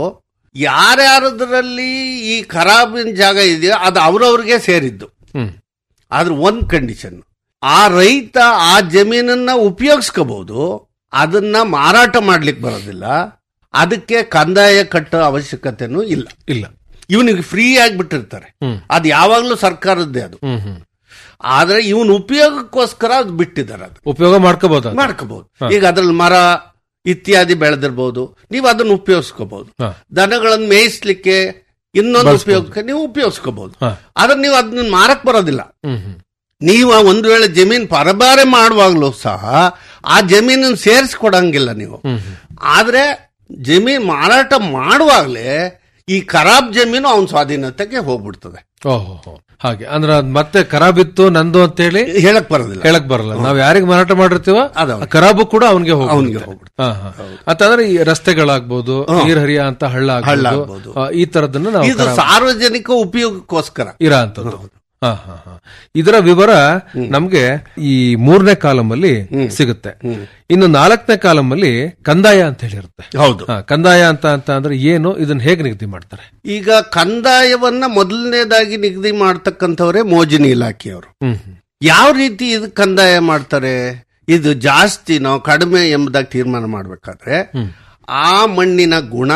ಯಾರ್ಯಾರದ್ರಲ್ಲಿ ಈ ಖರಾಬಿನ ಜಾಗ ಇದೆಯೋ ಅದು ಅವ್ರವ್ರಿಗೆ ಸೇರಿದ್ದು ಹ್ಮ್ ಆದ್ರೆ ಒಂದ್ ಕಂಡೀಷನ್ ಆ ರೈತ ಆ ಜಮೀನನ್ನ ಉಪಯೋಗಿಸ್ಕೋಬಹುದು ಅದನ್ನ ಮಾರಾಟ ಮಾಡ್ಲಿಕ್ಕೆ ಬರೋದಿಲ್ಲ ಅದಕ್ಕೆ ಕಂದಾಯ ಕಟ್ಟೋ ಅವಶ್ಯಕತೆನೂ ಇಲ್ಲ ಇಲ್ಲ ಇವನಿಗೆ ಫ್ರೀ ಆಗಿಬಿಟ್ಟಿರ್ತಾರೆ ಹ್ಮ್. ಅದು ಯಾವಾಗ್ಲೂ ಸರ್ಕಾರದ್ದೇ ಅದು ಹ್ಮ್ ಹ್ಮ್ ಆದ್ರೆ ಇವನ್ ಉಪಯೋಗಕ್ಕೋಸ್ಕರ ಅದು ಬಿಟ್ಟಿದ್ದಾರೆ ಅದು ಉಪಯೋಗ ಮಾಡ್ಕೋಬಹುದು ಮಾಡ್ಕೋಬಹುದು ಈಗ ಅದ್ರಲ್ಲಿ ಮರ ಇತ್ಯಾದಿ ಬೆಳೆದಿರ್ಬೋದು ನೀವು ಅದನ್ನ ಉಪಯೋಗಿಸ್ಕೋಬಹುದು ಹಾ. ದನಗಳನ್ನು ಮೇಯಿಸ್ಲಿಕ್ಕೆ ಇನ್ನೊಂದು ಬಳಸ್ಬೋದು. ಉಪಯೋಗಕ್ಕೆ ನೀವು ಉಪಯೋಗಿಸ್ಕೋಬಹುದು ಹಾ. ಆದ್ರೆ ನೀವು ಅದನ್ನ ಮಾರಕ್ ಬರೋದಿಲ್ಲ ಹ್ಮ್ ಹ್ಮ್ ನೀವು ಆ ಒಂದು ವೇಳೆ ಜಮೀನ್ ಪರಬಾರೆ ಮಾಡುವಾಗ್ಲೂ ಸಹ ಆ ಜಮೀನನ್ನು ಸೇರಿಸ್ಕೊಡಂಗಿಲ್ಲ ನೀವು ಹ್ಮ್ ಹ್ಮ್ ಆದ್ರೆ ಜಮೀನ್ ಮಾರಾಟ ಮಾಡುವಾಗ್ಲೇ ಈ ಖರಾಬ್ ಜಮೀನು ಅವನ ಸ್ವಾಧೀನತೆಗೆ ಹೋಗ್ಬಿಡ್ತದೆ ಓಹೋ ಹೋ. ಹಾಗೆ ಅಂದ್ರೆ ಅದ್ ಮತ್ತೆ ಖರಾಬ್ ಇತ್ತು ನಂದು ಅಂತ ಹೇಳಿ ಹೇಳಕ್ ಬರೋದಿಲ್ಲ ಹೇಳಕ್ ಬರಲ್ಲ ನಾವ್ ಯಾರಿಗ್ ಮಾರಾಟ ಮಾಡಿರ್ತೀವೋ ಅದು ಆ ಖರಾಬು ಕೂಡ ಅವನಿಗೆ ಅವ್ನಿಗೆ ಹೋಗಿ ಹೋಗ್ಬಿಡುತ್ತೆ. ಅಂತಂದ್ರೆ ಈ ರಸ್ತೆಗಳಾಗ್ಬೋದು ನೀರ್ ಹರಿಯ ಅಂತ ಹಳ್ಳ ಹಳ್ಳ ಆಗ್ಬೋದು ಆಗ್ಬೋದು. ಆ, ಈ ತರದನ್ನ ನಾವು ಇದು ಸಾರ್ವಜನಿಕ ಉಪಯೋಗಕ್ಕೋಸ್ಕರ ಇರ ಅಂತದ್ದು ಹಾ, ಹಾ, ಹಾ. ಇದರ ವಿವರ ನಮ್ಗೆ ಈ ಮೂರನೇ ಕಾಲಂ ಅಲ್ಲಿ ಸಿಗುತ್ತೆ ಇನ್ನು ನಾಲ್ಕನೇ ಕಾಲಂ ಅಲ್ಲಿ ಕಂದಾಯ ಅಂತ ಹೇಳಿರುತ್ತೆ ಹೌದು ಹಾ, ಕಂದಾಯ ಅಂತ ಅಂತ ಅಂದ್ರೆ ಏನು ಇದನ್ನ ಹೇಗೆ ನಿಗದಿ ಮಾಡ್ತಾರೆ ಈಗ ಕಂದಾಯವನ್ನ ಮೊದಲನೇದಾಗಿ ನಿಗದಿ ಮಾಡ್ತಕ್ಕಂಥವರೇ ಮೋಜಿನಿ ಇಲಾಖೆಯವರು ಹ್ಮ್ ಹ್ಮ್. ಯಾವ ರೀತಿ ಇದು ಕಂದಾಯ ಮಾಡ್ತಾರೆ ಇದು ಜಾಸ್ತಿನೋ ಕಡಿಮೆ ಎಂಬುದಾಗಿ ತೀರ್ಮಾನ ಮಾಡಬೇಕಾದ್ರೆ ಆ ಮಣ್ಣಿನ ಗುಣ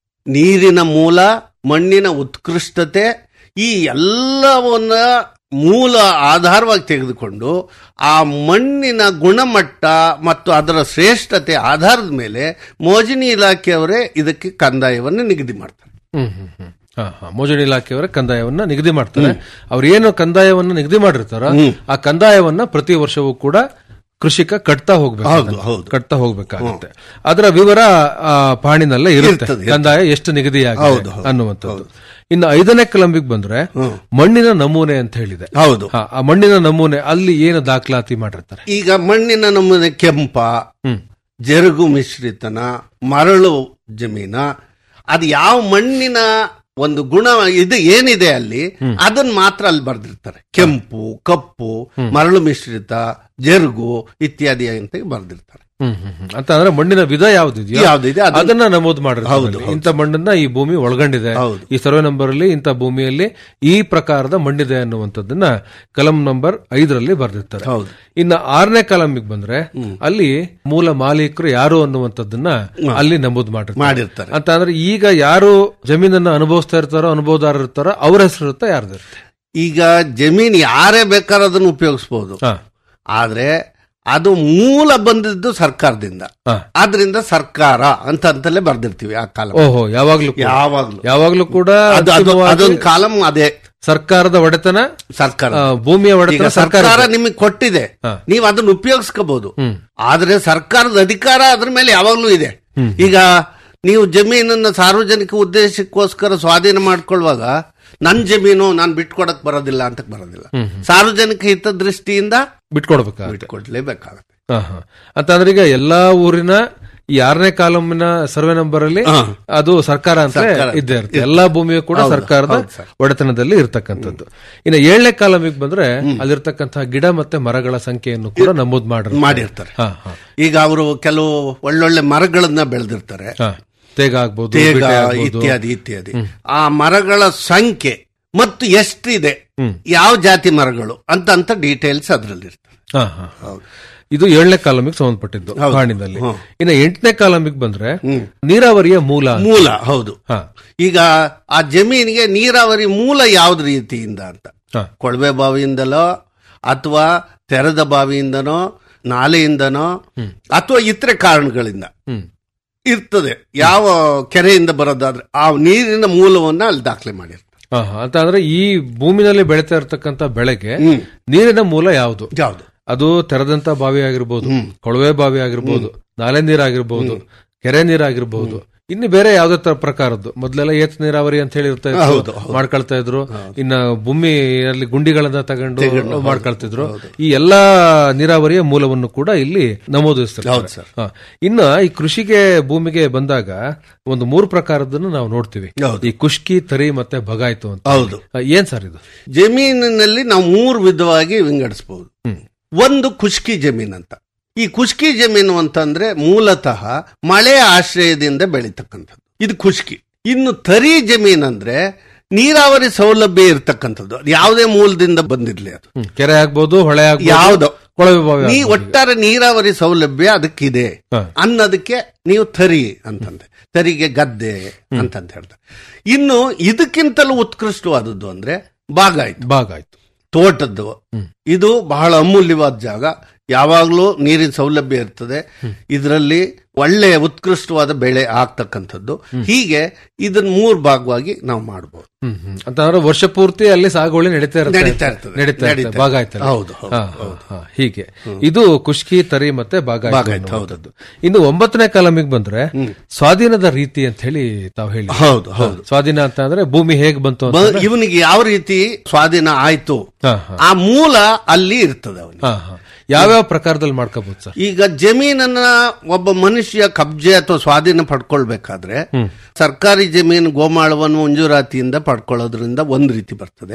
ನೀರಿನ ಮೂಲ ಮಣ್ಣಿನ ಉತ್ಕೃಷ್ಟತೆ ಈ ಎಲ್ಲವನ್ನ ಮೂಲ ಆಧಾರವಾಗಿ ತೆಗೆದುಕೊಂಡು ಆ ಮಣ್ಣಿನ ಗುಣಮಟ್ಟ ಮತ್ತು ಅದರ ಶ್ರೇಷ್ಠತೆ ಆಧಾರದ ಮೇಲೆ ಮೋಜಿನಿ ಇಲಾಖೆಯವರೇ ಇದಕ್ಕೆ ಕಂದಾಯವನ್ನು ನಿಗದಿ ಮಾಡ್ತಾರೆ ಹ್ಮ್ ಹ್ಮ್ ಹ್ಮ್. ಹಾ, ಹಾ. ಮೋಜಣಿ ಇಲಾಖೆಯವರ ಕಂದಾಯವನ್ನ ನಿಗದಿ ಮಾಡ್ತಾರೆ ಅವ್ರು ಏನು ಕಂದಾಯವನ್ನ ನಿಗದಿ ಮಾಡಿರ್ತಾರ ಆ ಕಂದಾಯವನ್ನ ಪ್ರತಿ ವರ್ಷವೂ ಕೂಡ ಕೃಷಿಕ ಕಟ್ತಾ ಹೋಗ್ಬೇಕು ಹೌದು, ಹೌದು. ಕಟ್ತಾ ಹೋಗ್ಬೇಕಾಗುತ್ತೆ ಅದರ ವಿವರ ಆ, ಪಾಣಿನಲ್ಲೇ ಇರುತ್ತೆ ಇರ್ತದೆ, ಇರ್ತದೆ. ಕಂದಾಯ ಎಷ್ಟು ನಿಗದಿ ಹೌದು, ಹೌದು. ಅನ್ನುವಂಥದ್ದು ಇನ್ನು ಐದನೇ ಕಲಂಬಿಗೆ ಬಂದ್ರೆ ಮಣ್ಣಿನ ನಮೂನೆ ಅಂತ ಹೇಳಿದೆ ಹೌದು ಹಾ, ಆ ಮಣ್ಣಿನ ನಮೂನೆ ಅಲ್ಲಿ ಏನು ದಾಖಲಾತಿ ಮಾಡಿರ್ತಾರೆ ಈಗ ಮಣ್ಣಿನ ನಮೂನೆ ಕೆಂಪ ಹ್ಮ್ ಜರುಗು ಮಿಶ್ರಿತನ ಮರಳು ಜಮೀನ ಅದು ಯಾವ ಮಣ್ಣಿನ ಒಂದು ಗುಣ ಇದು ಏನಿದೆ ಅಲ್ಲಿ ಅದನ್ನ ಮಾತ್ರ ಅಲ್ಲಿ ಬರ್ದಿರ್ತಾರೆ ಕೆಂಪು ಕಪ್ಪು ಮರಳು ಮಿಶ್ರಿತ ಜರುಗು ಇತ್ಯಾದಿ ಅಂತ ಬರ್ದಿರ್ತಾರೆ ಹ್ಮ್ ಹ್ಮ್ ಹ್ಮ್. ಅಂತ ಅಂದ್ರೆ ಮಣ್ಣಿನ ವಿಧ ಯಾವ್ದಿದೆಯೋ ಯಾವ್ದಿದೆ ಅದನ್ನ- ಅದನ್ನ ನಮೂದು ಹೌದು, ಮಾಡಿರ್ತಾರೆ ಹೌದು. ಇಂಥ ಮಣ್ಣನ್ನ ಈ ಭೂಮಿ ಒಳಗೊಂಡಿದೆ ಹೌದು. ಈ ಸರ್ವೆ ನಂಬರ್ ಅಲ್ಲಿ ಇಂಥ ಭೂಮಿಯಲ್ಲಿ ಈ ಪ್ರಕಾರದ ಮಣ್ಣಿದೆ ಅನ್ನುವಂಥದ್ದನ್ನ ಕಲಂ ನಂಬರ್ ಐದರಲ್ಲಿ ಬರೆದಿರ್ತಾರೆ ಹೌದು. ಇನ್ನ ಆರನೇ ಕಲಂಗೆ ಬಂದ್ರೆ ಅಲ್ಲಿ ಮೂಲ ಮಾಲೀಕರು ಯಾರು ಅನ್ನುವಂಥದ್ದನ್ನ ಅಲ್ಲಿ ನಮೂದು ಮಾಡಿರ್ತಾರೆ ಮಾಡಿರ್ತಾರೆ ಅಂತ ಅಂದ್ರೆ ಈಗ ಯಾರು ಜಮೀನನ್ನ ಅನುಭವಿಸ್ತಾ ಇರ್ತಾರೋ ಅನುಭವದಾರರು ಇರ್ತಾರೋ ಅವ್ರ ಹೆಸರು ಇರುತ್ತೆ ಯಾರ್ದಿರುತ್ತೆ ಈಗ ಜಮೀನ್ ಯಾರೇ ಬೇಕಾದ್ರೆ ಅದನ್ನು ಉಪಯೋಗಿಸಬಹುದು ಹಾ ಆದ್ರೆ ಅದು ಮೂಲ ಬಂದಿದ್ದು ಸರ್ಕಾರದಿಂದ ಹಾ. ಆದ್ರಿಂದ ಸರ್ಕಾರ ಅಂತ ಅಂತಲೇ ಬರ್ದಿರ್ತೀವಿ ಆ ಕಾಲ ಓಹೋ ಯಾವಾಗ್ಲೂ ಕೂಡ- ಯಾವಾಗ್ಲೂ ಯಾವಾಗ್ಲೂ ಕೂಡ ಅದು ಅದು ಅಂತಿಮವಾಗಿ ಅದೊಂದು ಕಾಲಂ ಅದೇ ಸರ್ಕಾರದ ಒಡೆತನ ಸರ್ಕಾರ ಆ, ಭೂಮಿಯ ಈಗ ಒಡೆತನ ಸರ್ಕಾರ ಸರ್ಕಾರ ನಿಮಗೆ ಕೊಟ್ಟಿದೆ ಹಾ. ನೀವು ಅದನ್ನ ಉಪಯೋಗಿಸ್ಕೋಬಹುದು ಹ್ಮ್. ಆದ್ರೆ ಸರ್ಕಾರದ ಅಧಿಕಾರ ಅದ್ರ ಮೇಲೆ ಯಾವಾಗ್ಲೂ ಇದೆ ಈಗ ನೀವು ಜಮೀನನ್ನ ಸಾರ್ವಜನಿಕ ಉದ್ದೇಶಕ್ಕೋಸ್ಕರ ಸ್ವಾಧೀನ ಮಾಡ್ಕೊಳ್ಳುವಾಗ ನನ್ ಜಮೀನು ನಾನು ಬಿಟ್ಕೊಡಕ್ ಬರೋದಿಲ್ಲ ಅಂತ ಬರೋದಿಲ್ಲ ಸಾರ್ವಜನಿಕ ಹಿತದೃಷ್ಟಿಯಿಂದ ಬಿಟ್ಕೊಡ್ಬೇಕಾಗುತ್ತೆ ಬಿಟ್ಕೊಡ್ಲೇಬೇಕಾಗುತ್ತೆ ಹಾ, ಹಾ. ಅಂತ ಅಂದ್ರೆ ಈಗ ಎಲ್ಲಾ ಊರಿನ ಈ ಆರನೇ ಕಾಲಮಿನ ಸರ್ವೆ ನಂಬರ್ ಅಲ್ಲಿ ಹಾ. ಅದು ಸರ್ಕಾರ ಅಂತ ಸರ್ಕಾರ. ಇದ್ದೇ ಇರುತ್ತೆ ಎಲ್ಲಾ ಭೂಮಿಯು ಕೂಡ ಹೌದು, ಸರ್ಕಾರದ ಹೌದು ಸರ್. ಒಡೆತನದಲ್ಲಿ ಇರ್ತಕ್ಕಂಥದ್ದು ಇನ್ನು ಏಳನೇ ಕಾಲಮಿಗೆ ಬಂದ್ರೆ ಅಲ್ಲಿರ್ತಕ್ಕಂತಹ ಗಿಡ ಮತ್ತೆ ಮರಗಳ ಸಂಖ್ಯೆಯನ್ನು ಕೂಡ ನಮೂದು ಮಾಡಿರ್ತಾರೆ ಮಾಡಿರ್ತಾರೆ ಹಾ, ಹಾ. ಈಗ ಅವರು ಕೆಲವು ಒಳ್ಳೊಳ್ಳೆ ಮರಗಳನ್ನ ಬೆಳೆದಿರ್ತಾರೆ ಹಾ. ತೇಗ ಆಗ್ಬೋದು ತೇಗ ಬಿಟೆ ಆಗ್ಬೋದು. ಇತ್ಯಾದಿ ಇತ್ಯಾದಿ ಆ ಮರಗಳ ಸಂಖ್ಯೆ ಮತ್ತು ಎಷ್ಟಿದೆ ಹ್ಮ್. ಯಾವ ಜಾತಿ ಮರಗಳು ಅಂತ ಅಂತ ಡೀಟೇಲ್ಸ್ ಅದ್ರಲ್ಲಿ ಇರ್ತದೆ ಹಾ, ಹಾ. ಇದು ಏಳನೇ ಕಾಲಮಿಗೆ ಸಂಬಂಧಪಟ್ಟಿದ್ದು ಹೌದು. ಕಾಣಿನಲ್ಲಿ ಹ್ಮ್. ಇನ್ನು ಎಂಟನೇ ಕಾಲಮಿಗೆ ಬಂದ್ರೆ ಹ್ಮ್. ನೀರಾವರಿಯ ಮೂಲ ಅಂತ. ಮೂಲ ಹೌದು ಹಾ, ಈಗ ಆ ಜಮೀನಿಗೆ ನೀರಾವರಿ ಮೂಲ ಯಾವ್ದು ರೀತಿಯಿಂದ ಅಂತ ಹಾ. ಕೊಳವೆ ಬಾವಿಯಿಂದಲೋ ಅಥವಾ ತೆರೆದ ಬಾವಿಯಿಂದನೋ ನಾಲೆಯಿಂದನೋ ಅಥವಾ ಇತರೆ ಕಾರಣಗಳಿಂದ ಹ್ಮ್ ಇರ್ತದೆ ಯಾವ ಕೆರೆಯಿಂದ ಬರೋದಾದ್ರೆ ಆ ನೀರಿನ ಮೂಲವನ್ನ ಅಲ್ಲಿ ದಾಖಲೆ ಮಾಡಿರ್ತಾರೆ ಹಾ, ಹಾ. ಅಂತ ಅಂದ್ರೆ ಈ ಭೂಮಿನಲ್ಲಿ ಬೆಳೀತಾ ಇರ್ತಕ್ಕಂಥ ಬೆಳೆಗೆ ಹ್ಮ್. ನೀರಿನ ಮೂಲ ಯಾವುದು ಯಾವ್ದು ಅದು ತೆರೆದಂತ ಬಾವಿ ಆಗಿರ್ಬೋದು ಕೊಳವೆ ಬಾವಿ ಆಗಿರ್ಬೋದು ನಾಲೆ ನೀರಾಗಿರ್ಬೋದು ಕೆರೆ ನೀರಾಗಿರ್ಬೋದು ಇನ್ನು ಬೇರೆ ಯಾವ್ದೇ ತರ ಪ್ರಕಾರದ್ದು ಮೊದ್ಲೆಲ್ಲ ಏತ ನೀರಾವರಿ ಅಂತ ಹೇಳಿ ಇರ್ತಾ ಇತ್ತು ಹೌದು, ಹೌದು. ಮಾಡ್ಕೊಳ್ತಾ ಇದ್ರು ಇನ್ನ ಭೂಮಿಯಲ್ಲಿ ಗುಂಡಿಗಳನ್ನ ತಗೊಂಡು ತೆಗೊಂಡು, ಹೌದು, ಮಾಡ್ಕೊಳ್ತಿದ್ರು ಈ ಎಲ್ಲಾ ನೀರಾವರಿಯ ಮೂಲವನ್ನು ಕೂಡ ಇಲ್ಲಿ ನಮೂದಿಸ್ತಾರೆ ಹೌದು ಸರ್. ಹಾ. ಇನ್ನ ಈ ಕೃಷಿಗೆ ಭೂಮಿಗೆ ಬಂದಾಗ ಒಂದು ಮೂರು ಪ್ರಕಾರದನ್ನು ನಾವು ನೋಡ್ತೀವಿ ಹೌದು. ಈ ಕುಷ್ಕಿ ತರಿ ಮತ್ತೆ ಬಗಾಯ್ತು ಅಂತ ಹೌದು ಆ, ಏನ್ ಸರ್ ಇದು ಜಮೀನಿನಲ್ಲಿ ನಾವು ಮೂರು ವಿಧವಾಗಿ ವಿಂಗಡಿಸಬಹುದು ಹ್ಮ್. ಒಂದು ಖುಷ್ಕಿ ಜಮೀನ್ ಅಂತ ಈ ಖುಷ್ಕಿ ಜಮೀನು ಅಂತಂದ್ರೆ ಮೂಲತಃ ಮಳೆ ಆಶ್ರಯದಿಂದ ಬೆಳೀತಕ್ಕಂಥದ್ದು ಇದು ಖುಷ್ಕಿ ಇನ್ನು ತರಿ ಜಮೀನ್ ಅಂದ್ರೆ ನೀರಾವರಿ ಸೌಲಭ್ಯ ಇರತಕ್ಕಂಥದ್ದು ಅದು ಯಾವುದೇ ಮೂಲದಿಂದ ಬಂದಿರ್ಲಿ ಅದು ಹ್ಮ್. ಕೆರೆ ಆಗ್ಬೋದು ಹೊಳೆ ಆಗ್ಬೋದು ಯಾವ್ದು ಕೊಳವೆ ಬಾವಿ ನೀ ಆಗ್ಬೋದು. ಒಟ್ಟಾರೆ ನೀರಾವರಿ ಸೌಲಭ್ಯ ಅದಕ್ಕಿದೆ ಹಾ. ಅನ್ನೋದಕ್ಕೆ ನೀವು ತರಿ ಅಂತಂದೆ ತರಿಗೆ ಗದ್ದೆ ಅಂತಂತ ಹೇಳ್ತಾರೆ ಇನ್ನು ಇದಕ್ಕಿಂತಲೂ ಉತ್ಕೃಷ್ಟವಾದದ್ದು ಅಂದ್ರೆ ಬಾಗ ಆಯ್ತು ಭಾಗ ಆಯ್ತು ತೋಟದ್ದು ಇದು ಬಹಳ ಅಮೂಲ್ಯವಾದ ಜಾಗ ಯಾವಾಗಲೂ ನೀರಿನ ಸೌಲಭ್ಯ ಇರ್ತದೆ ಇದರಲ್ಲಿ ಒಳ್ಳೆಯ ಉತ್ಕೃಷ್ಟವಾದ ಬೆಳೆ ಆಗ್ತಕ್ಕಂಥದ್ದು ಹೀಗೆ ಇದನ್ನ ಮೂರು ಭಾಗವಾಗಿ ನಾವು ಮಾಡಬಹುದು ಹ್ಮ್ ಹ್ಮ್ ಅಂತಂದ್ರೆ ವರ್ಷ ಪೂರ್ತಿ ಅಲ್ಲಿ ಸಾಗುವಳಿ ನಡೀತಾ ಇರುತ್ತೆ ನಡೀತಾ ಇರ್ತದೆ. ನಡೀತಾ ನಡೀತಾ ಇರ್ತದೆ ಭಾಗ ಆಯ್ತಲ್ಲ ಹೌದು, ಹೌದು, ಹಾ, ಹಾ, ಹಾ, ಹೀಗೆ ಇದು ಖುಷ್ಕಿ ತರಿ ಮತ್ತೆ ಭಾಗ ಆಯ್ತು ಭಾಗ ಆಯ್ತು, ಅನ್ನುವಂಥದ್ದು. ಇನ್ನು ಒಂಬತ್ತನೇ ಕಾಲಮಿಗೆ ಬಂದ್ರೆ ಸ್ವಾಧೀನದ ರೀತಿ ಅಂತ ಹೇಳಿ ತಾವು ಹೇಳಿ ಹೌದು ಹೌದು ಸ್ವಾಧೀನ ಅಂತ ಅಂದ್ರೆ ಭೂಮಿ ಹೇಗ್ ಬಂತು ಅಂತ ಬ- ಇವನಿಗೆ ಯಾವ ರೀತಿ ಸ್ವಾಧೀನ ಆಯ್ತು ಹಾ, ಹಾ, ಆ ಮೂಲ ಅಲ್ಲಿ ಇರ್ತದೆ ಅವನಿಗೆ ಹಾ, ಹಾ. ಯಾವ್ಯಾವ ಪ್ರಕಾರದಲ್ಲಿ ಮಾಡ್ಕೋಬಹುದು ಸರ್ ಈಗ ಜಮೀನನ್ನ ಒಬ್ಬ ಮನುಷ್ಯ ಕಬ್ಜೆ ಅಥವಾ ಸ್ವಾಧೀನ ಪಡ್ಕೊಳ್ಬೇಕಾದ್ರೆ ಸರ್ಕಾರಿ ಜಮೀನು ಗೋಮಾಳವನ್ನು ಮಂಜೂರಾತಿಯಿಂದ ಪಡ್ಕೊಳ್ಳೋದ್ರಿಂದ ಒಂದು ರೀತಿ ಬರ್ತದೆ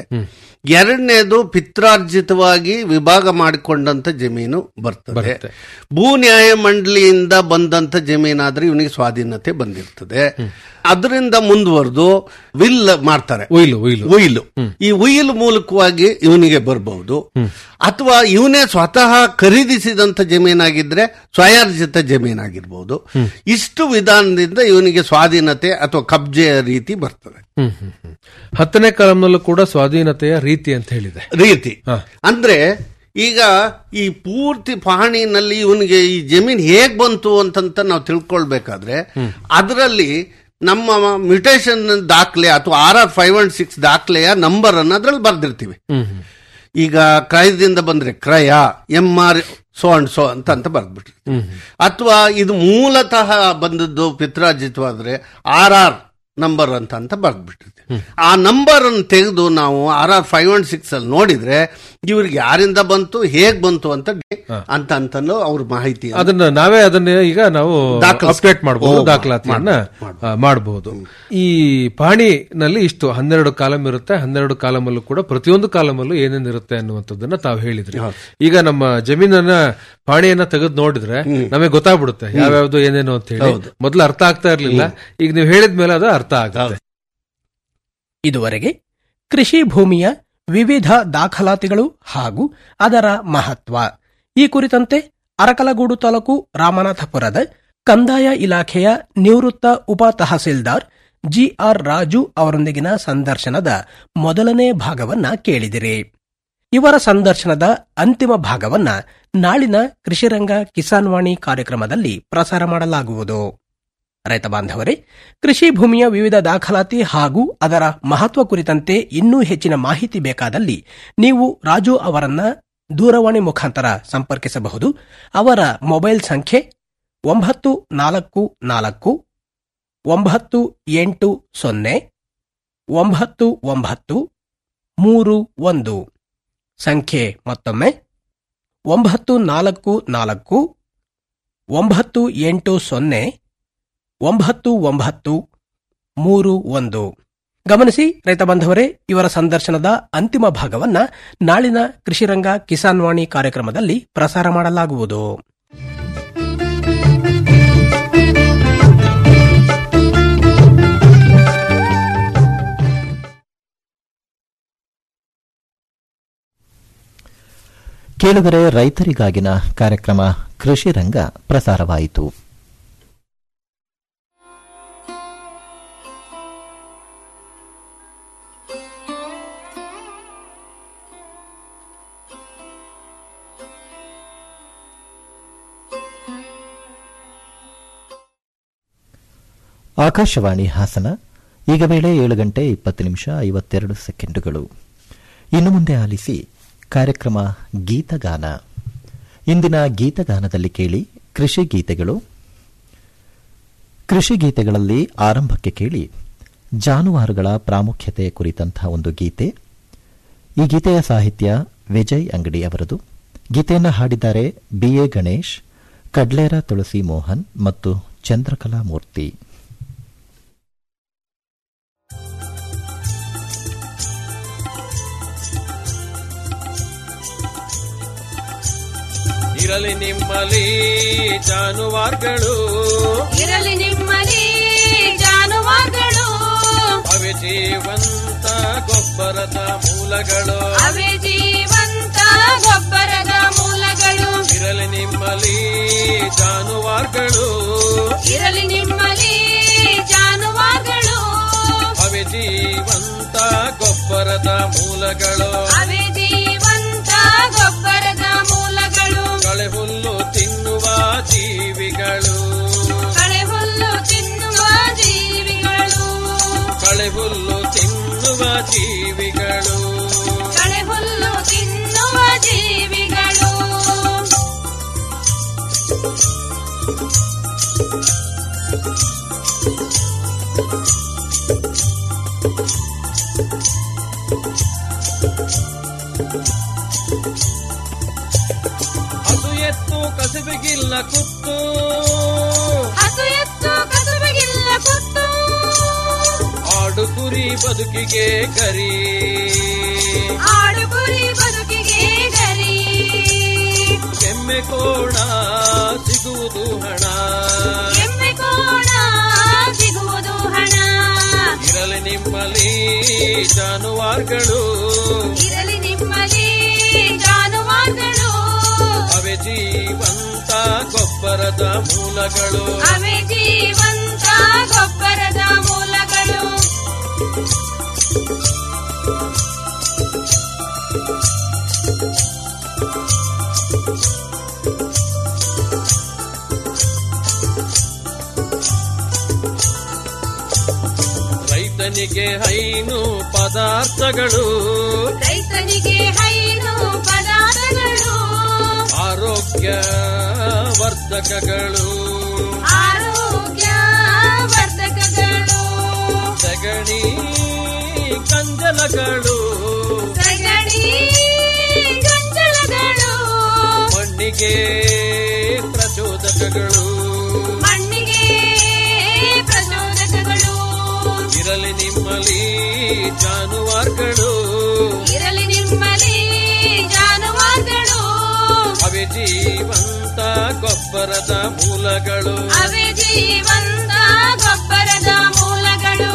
ಎರಡನೇದು ಪಿತ್ರಾರ್ಜಿತವಾಗಿ ವಿಭಾಗ ಮಾಡಿಕೊಂಡಂತ ಜಮೀನು ಬರ್ತದೆ ಬರುತ್ತೆ. ಭೂ ನ್ಯಾಯ ಮಂಡಳಿಯಿಂದ ಬಂದಂತ ಜಮೀನಾದ್ರೆ ಇವನಿಗೆ ಸ್ವಾಧೀನತೆ ಬಂದಿರ್ತದೆ ಅದರಿಂದ ಮುಂದುವರೆದು ವಿಲ್ ಮಾಡ್ತಾರೆ ಉಯ್ಲು ಉಯ್ಲು ಉಯಿಲು ಈ ಉಯಿಲು ಮೂಲಕವಾಗಿ ಇವನಿಗೆ ಬರಬಹುದು ಅಥವಾ ಇವನೇ ಸ್ವತಃ ಖರೀದಿಸಿದಂತ ಜಮೀನಾಗಿದ್ರೆ ಸ್ವಯಾರ್ಜಿತ ಜಮೀನಾಗಿರ್ಬೋದು ಇಷ್ಟು ವಿಧಾನದಿಂದ ಇವನಿಗೆ ಸ್ವಾಧೀನತೆ ಅಥವಾ ಕಬ್ಜೆಯ ರೀತಿ ಬರ್ತದೆ ಹ್ಮ್ ಹ್ಮ್ ಹ್ಮ್. ಹತ್ತನೇ ಕಾಲಂನಲ್ಲೂ ಕೂಡ ಸ್ವಾಧೀನತೆಯ ರೀತಿ ಅಂತ ಹೇಳಿದೆ ರೀತಿ ಹಾ. ಅಂದ್ರೆ ಈಗ ಈ ಪೂರ್ತಿ ಪಹಣಿನಲ್ಲಿ ಇವನಿಗೆ ಈ ಜಮೀನ್ ಹೇಗ್ ಬಂತು ಅಂತಂತ ನಾವು ತಿಳ್ಕೊಳ್ಬೇಕಾದ್ರೆ ಅದರಲ್ಲಿ ನಮ್ಮ ಮ್ಯೂಟೇಶನ್ ದಾಖಲೆ ಅಥವಾ R R five one six ದಾಖಲೆಯ ನಂಬರ್ ಅನ್ನ ಅದ್ರಲ್ಲಿ ಬರ್ದಿರ್ತೀವಿ ಹ್ಮ್ ಹ್ಮ್. ಈಗ ಕ್ರಯದಿಂದ ಬಂದ್ರೆ ಕ್ರಯ M R so and so ಅಂತ ಅಂತ ಬರ್ದ್ಬಿಟ್ರಿ ಅಥವಾ ಇದು ಮೂಲತಃ ಬಂದದ್ದು ಪಿತ್ರಾರ್ಜಿತವಾದ್ರೆ ಆರ್ ಆರ್ ನಂಬರ್ ಅಂತ ಅಂತ ಬರ್ದ್ಬಿಟ್ಟಿರ್ತೀವಿ ಆ ನಂಬರ್ ಅನ್ನು ತೆಗೆದು ನಾವು R R five one six ಅಲ್ಲಿ ನೋಡಿದ್ರೆ ಇವ್ರಿಗೆ ಯಾರಿಂದ ಬಂತು ಹೇಗ್ ಬಂತು ಅಂತ ಅಂತ ಅಂತಲೂ ಅವ್ರ ಮಾಹಿತಿ ಅದನ್ನ ನಾವೇ ಅದನ್ನ ಈಗ ನಾವು ದಾಖಲಿಸ್- ಅಪ್ಡೇಟ್ ಮಾಡಬಹುದು ಓ, ದಾಖಲಾತಿಯನ್ನ ಆ, ಮಾಡಬಹುದು ಈ ಪಹಣಿನಲ್ಲಿ ಇಷ್ಟು ಹನ್ನೆರಡು ಕಾಲಮ್ ಇರುತ್ತೆ ಹನ್ನೆರಡು ಕಾಲಮಲ್ಲೂ ಕೂಡ ಪ್ರತಿಯೊಂದು ಕಾಲಮಲ್ಲೂ ಏನೇನ್ ಇರುತ್ತೆ ಅನ್ನುವಂಥದ್ದನ್ನ ತಾವು ಹೇಳಿದ್ರಿ ಈಗ ನಮ್ಮ ಜಮೀನನ್ನ ಪಹಣಿಯನ್ನ ತೆಗೆದು ನೋಡಿದ್ರೆ ನಮಗೆ ಗೊತ್ತಾಗ್ಬಿಡುತ್ತೆ ಯಾವ್ಯಾವ್ದು ಏನೇನು ಅಂತ ಹೇಳಿ ಮೊದಲು ಅರ್ಥ ಆಗ್ತಾ ಇರ್ಲಿಲ್ಲ ಈಗ ನೀವು ಹೇಳಿದ್ಮೇಲೆ ಅದು ಅರ್ಥ ಆಗುತ್ತೆ ಇದುವರೆಗೆ ಕೃಷಿ ಭೂಮಿಯ ವಿವಿಧ ದಾಖಲಾತಿಗಳು ಹಾಗೂ ಅದರ ಮಹತ್ವ ಈ ಕುರಿತಂತೆ ಅರಕಲಗೂಡು ತಾಲೂಕು ರಾಮನಾಥಪುರದ ಕಂದಾಯ ಇಲಾಖೆಯ ನಿವೃತ್ತ ಉಪ ತಹಸೀಲ್ದಾರ್ ಜಿಆರ್ ರಾಜು ಅವರೊಂದಿಗಿನ ಸಂದರ್ಶನದ ಮೊದಲನೇ ಭಾಗವನ್ನ ಕೇಳಿದಿರಿ ಇವರ ಸಂದರ್ಶನದ ಅಂತಿಮ ಭಾಗವನ್ನ ನಾಳಿನ ಕೃಷಿರಂಗ ಕಿಸಾನ್ ವಾಣಿ ಕಾರ್ಯಕ್ರಮದಲ್ಲಿ ಪ್ರಸಾರ ಮಾಡಲಾಗುವುದು ರೈತ ಬಾಂಧವರೇ ಕೃಷಿ ಭೂಮಿಯ ವಿವಿಧ ದಾಖಲಾತಿ ಹಾಗೂ ಅದರ ಮಹತ್ವ ಕುರಿತಂತೆ ಇನ್ನೂ ಹೆಚ್ಚಿನ ಮಾಹಿತಿ ಬೇಕಾದಲ್ಲಿ ನೀವು ರಾಜು ಅವರನ್ನ ದೂರವಾಣಿ ಮುಖಾಂತರ ಸಂಪರ್ಕಿಸಬಹುದು ಅವರ ಮೊಬೈಲ್ ಸಂಖ್ಯೆ ಒಂಬತ್ತು ನಾಲ್ಕು ನಾಲ್ಕು ಒಂಬತ್ತು ಎಂಟು ಸೊನ್ನೆ ಒಂಬತ್ತು ಒಂಬತ್ತು ಮೂರು ಒಂದು ಸಂಖ್ಯೆ ಮತ್ತೊಮ್ಮೆ ಒಂಬತ್ತು ನಾಲ್ಕು ನಾಲ್ಕು ಒಂಬತ್ತು ಎಂಟು ಸೊನ್ನೆ ಒಂಬತ್ತು ಒಂಬತ್ತು ಮೂರು ಒಂದು ಗಮನಿಸಿ ರೈತ ಬಾಂಧವರೇ ಇವರ ಸಂದರ್ಶನದ ಅಂತಿಮ ಭಾಗವನ್ನ ನಾಳಿನ ಕೃಷಿರಂಗ ಕಿಸಾನ್ ವಾಣಿ ಕಾರ್ಯಕ್ರಮದಲ್ಲಿ ಪ್ರಸಾರ ಮಾಡಲಾಗುವುದು ಕೇಳುಗರೆ ರೈತರಿಗಾಗಿನ ಕಾರ್ಯಕ್ರಮ ಕೃಷಿ ರಂಗ ಪ್ರಸಾರವಾಯಿತು ಆಕಾಶವಾಣಿ ಹಾಸನ ಈಗ ವೇಳೆ ಏಳು ಗಂಟೆ ಇಪ್ಪತ್ತು ನಿಮಿಷ ಐವತ್ತೆರಡು ಸೆಕೆಂಡುಗಳು ಇನ್ನು ಮುಂದೆ ಆಲಿಸಿ ಕಾರ್ಯಕ್ರಮ ಗೀತಗಾನ ಇಂದಿನ ಗೀತಗಾನದಲ್ಲಿ ಕೇಳಿ ಕೃಷಿ ಗೀತೆಗಳು ಕೃಷಿ ಗೀತೆಗಳಲ್ಲಿ ಆರಂಭಕ್ಕೆ ಕೇಳಿ ಜಾನುವಾರುಗಳ ಪ್ರಾಮುಖ್ಯತೆ ಕುರಿತಂತಹ ಒಂದು ಗೀತೆ ಈ ಗೀತೆಯ ಸಾಹಿತ್ಯ ವಿಜಯ್ ಅಂಗಡಿ ಅವರದು ಗೀತೆಯನ್ನು ಹಾಡಿದ್ದಾರೆ ಬಿಎ ಗಣೇಶ್ ಕಡ್ಲೇರ ತುಳಸಿ ಮೋಹನ್ ಮತ್ತು ಚಂದ್ರಕಲಾ ಮೂರ್ತಿ ಇರಲಿ ನಿಮ್ಮಲ್ಲಿ ಜಾನುವಾರುಗಳು ಇರಲಿ ನಿಮ್ಮಲ್ಲಿ ಜಾನುವಾರುಗಳು ಅವೆ ಜೀವಂತ ಗೊಬ್ಬರದ ಮೂಲಗಳು ಅವೇ ಜೀವಂತ ಗೊಬ್ಬರದ ಮೂಲಗಳು ಇರಲಿ ನಿಮ್ಮಲ್ಲಿ ಜಾನುವಾರುಗಳು ಇರಲಿ ನಿಮ್ಮಲ್ಲಿ ಜಾನುವಾರುಗಳು ಅವೆ ಜೀವಂತ ಗೊಬ್ಬರದ ಮೂಲಗಳು ಅವೇ ಜೀವಂತ ಗೊಬ್ಬರದ ಮೂಲಗಳು ಕಳೆ ಹುಲ್ಲು ತಿನ್ನುವ ಜೀವಿಗಳು ಕಳೆ ಹುಲ್ಲು ತಿನ್ನುವ ಜೀವಿಗಳು ಕಳೆ ಹುಲ್ಲು ತಿನ್ನುವ ಜೀವಿಗಳು ಕಳೆ ಹುಲ್ಲು ತಿನ್ನುವ ಜೀವಿಗಳು ಹಸು ಎತ್ತು ಕಸುಬಿಗಿಲ್ಲ ಕುತ್ತು ಹಸು ಎತ್ತು ಕಸುಬಿಗಿಲ್ಲ ಕುತ್ತು ಆಡು ಕುರಿ ಬದುಕಿಗೆ ಗರಿ ಆಡು ಕುರಿ ಬದುಕಿಗೆ ಗರಿ ಎಮ್ಮೆ ಕೋಣ ಸಿಗುವುದು ಹಣ ಎಮ್ಮೆ ಕೋಣ ಸಿಗುವುದು ಹಣ ಇರಲಿ ನಿಮ್ಮಲ್ಲಿ ಜಾನುವಾರುಗಳು ಇರಲಿ ನಿಮ್ಮಲ್ಲಿ ಜಾನುವಾರುಗಳು ಅವೆ ಜೀವಂತ ಗೊಬ್ಬರದ ಮೂಲಗಳು ಅವೇ ಜೀವಂತ ಗೊಬ್ಬರದ ಮೂಲಗಳು ರೈತನಿಗೆ ಹೈನು ಪದಾರ್ಥಗಳು ರೈತನಿಗೆ ಹೈನು ಪದಾರ್ಥಗಳು ಆರೋಗ್ಯ ವರ್ಧಕಗಳು ಆರೋಗ್ಯ ವರ್ಧಕಗಳು ಸಗಣಿ ಕಂಜಲಗಳು ಸಗಣಿ ಗಂಜಲಗಳು ಮಣ್ಣಿಗೆ ಪ್ರಚೋದಕಗಳು ಮಣ್ಣಿಗೆ ಪ್ರಚೋದಕಗಳು ಇರಲಿ ನಿಮ್ಮಲ್ಲಿ ಜಾನುವಾರುಗಳು ಇರಲಿ ನಿಮ್ಮಲ್ಲಿ ಜಾನುವಾರುಗಳು ಅವೆ ಜೀವಂತ ಗೊಬ್ಬರದ ಮೂಲಗಳು ಅವೇ ಜೀವಂತ ಗೊಬ್ಬರದ ಮೂಲಗಳು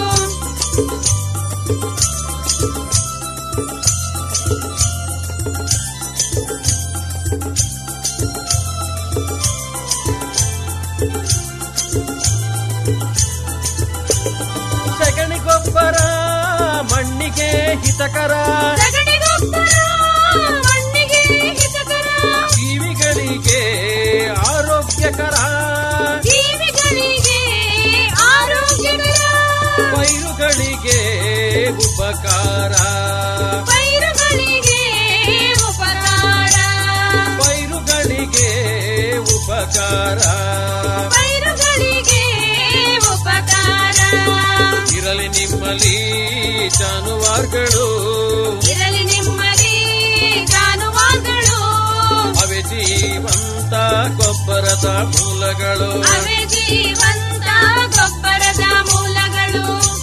ಸಗಣಿ ಗೊಬ್ಬರ ಮಣ್ಣಿಗೆ ಹಿತಕರ ಸಗಣಿ ಗೊಬ್ಬರ ಮಣ್ಣಿಗೆ ಹಿತಕರ ಜೀವಿಗಳಿಗೆ ಆರೋಗ್ಯಕರ ಜೀವಿಗಳಿಗೆ ಆರೋಗ್ಯಕರ ಪೈರುಗಳಿಗೆ ಉಪಕಾರ ಪೈರುಗಳಿಗೆ ಉಪಕಾರ ಪೈರುಗಳಿಗೆ ಉಪಕಾರ ಪೈರುಗಳಿಗೆ ಉಪಕಾರ ಇರಲಿ ನಿಮ್ಮಲ್ಲಿ ಜಾನುವಾರುಗಳು ಇರಲಿ ನಿಮ್ಮಲ್ಲಿ ಜಾನುವಾರುಗಳು ಅವೆ ಜೀವಂತ ಗೊಬ್ಬರದ ಮೂಲಗಳು ಅವೇ ಜೀವಂತ ಗೊಬ್ಬರದ ಮೂಲಗಳು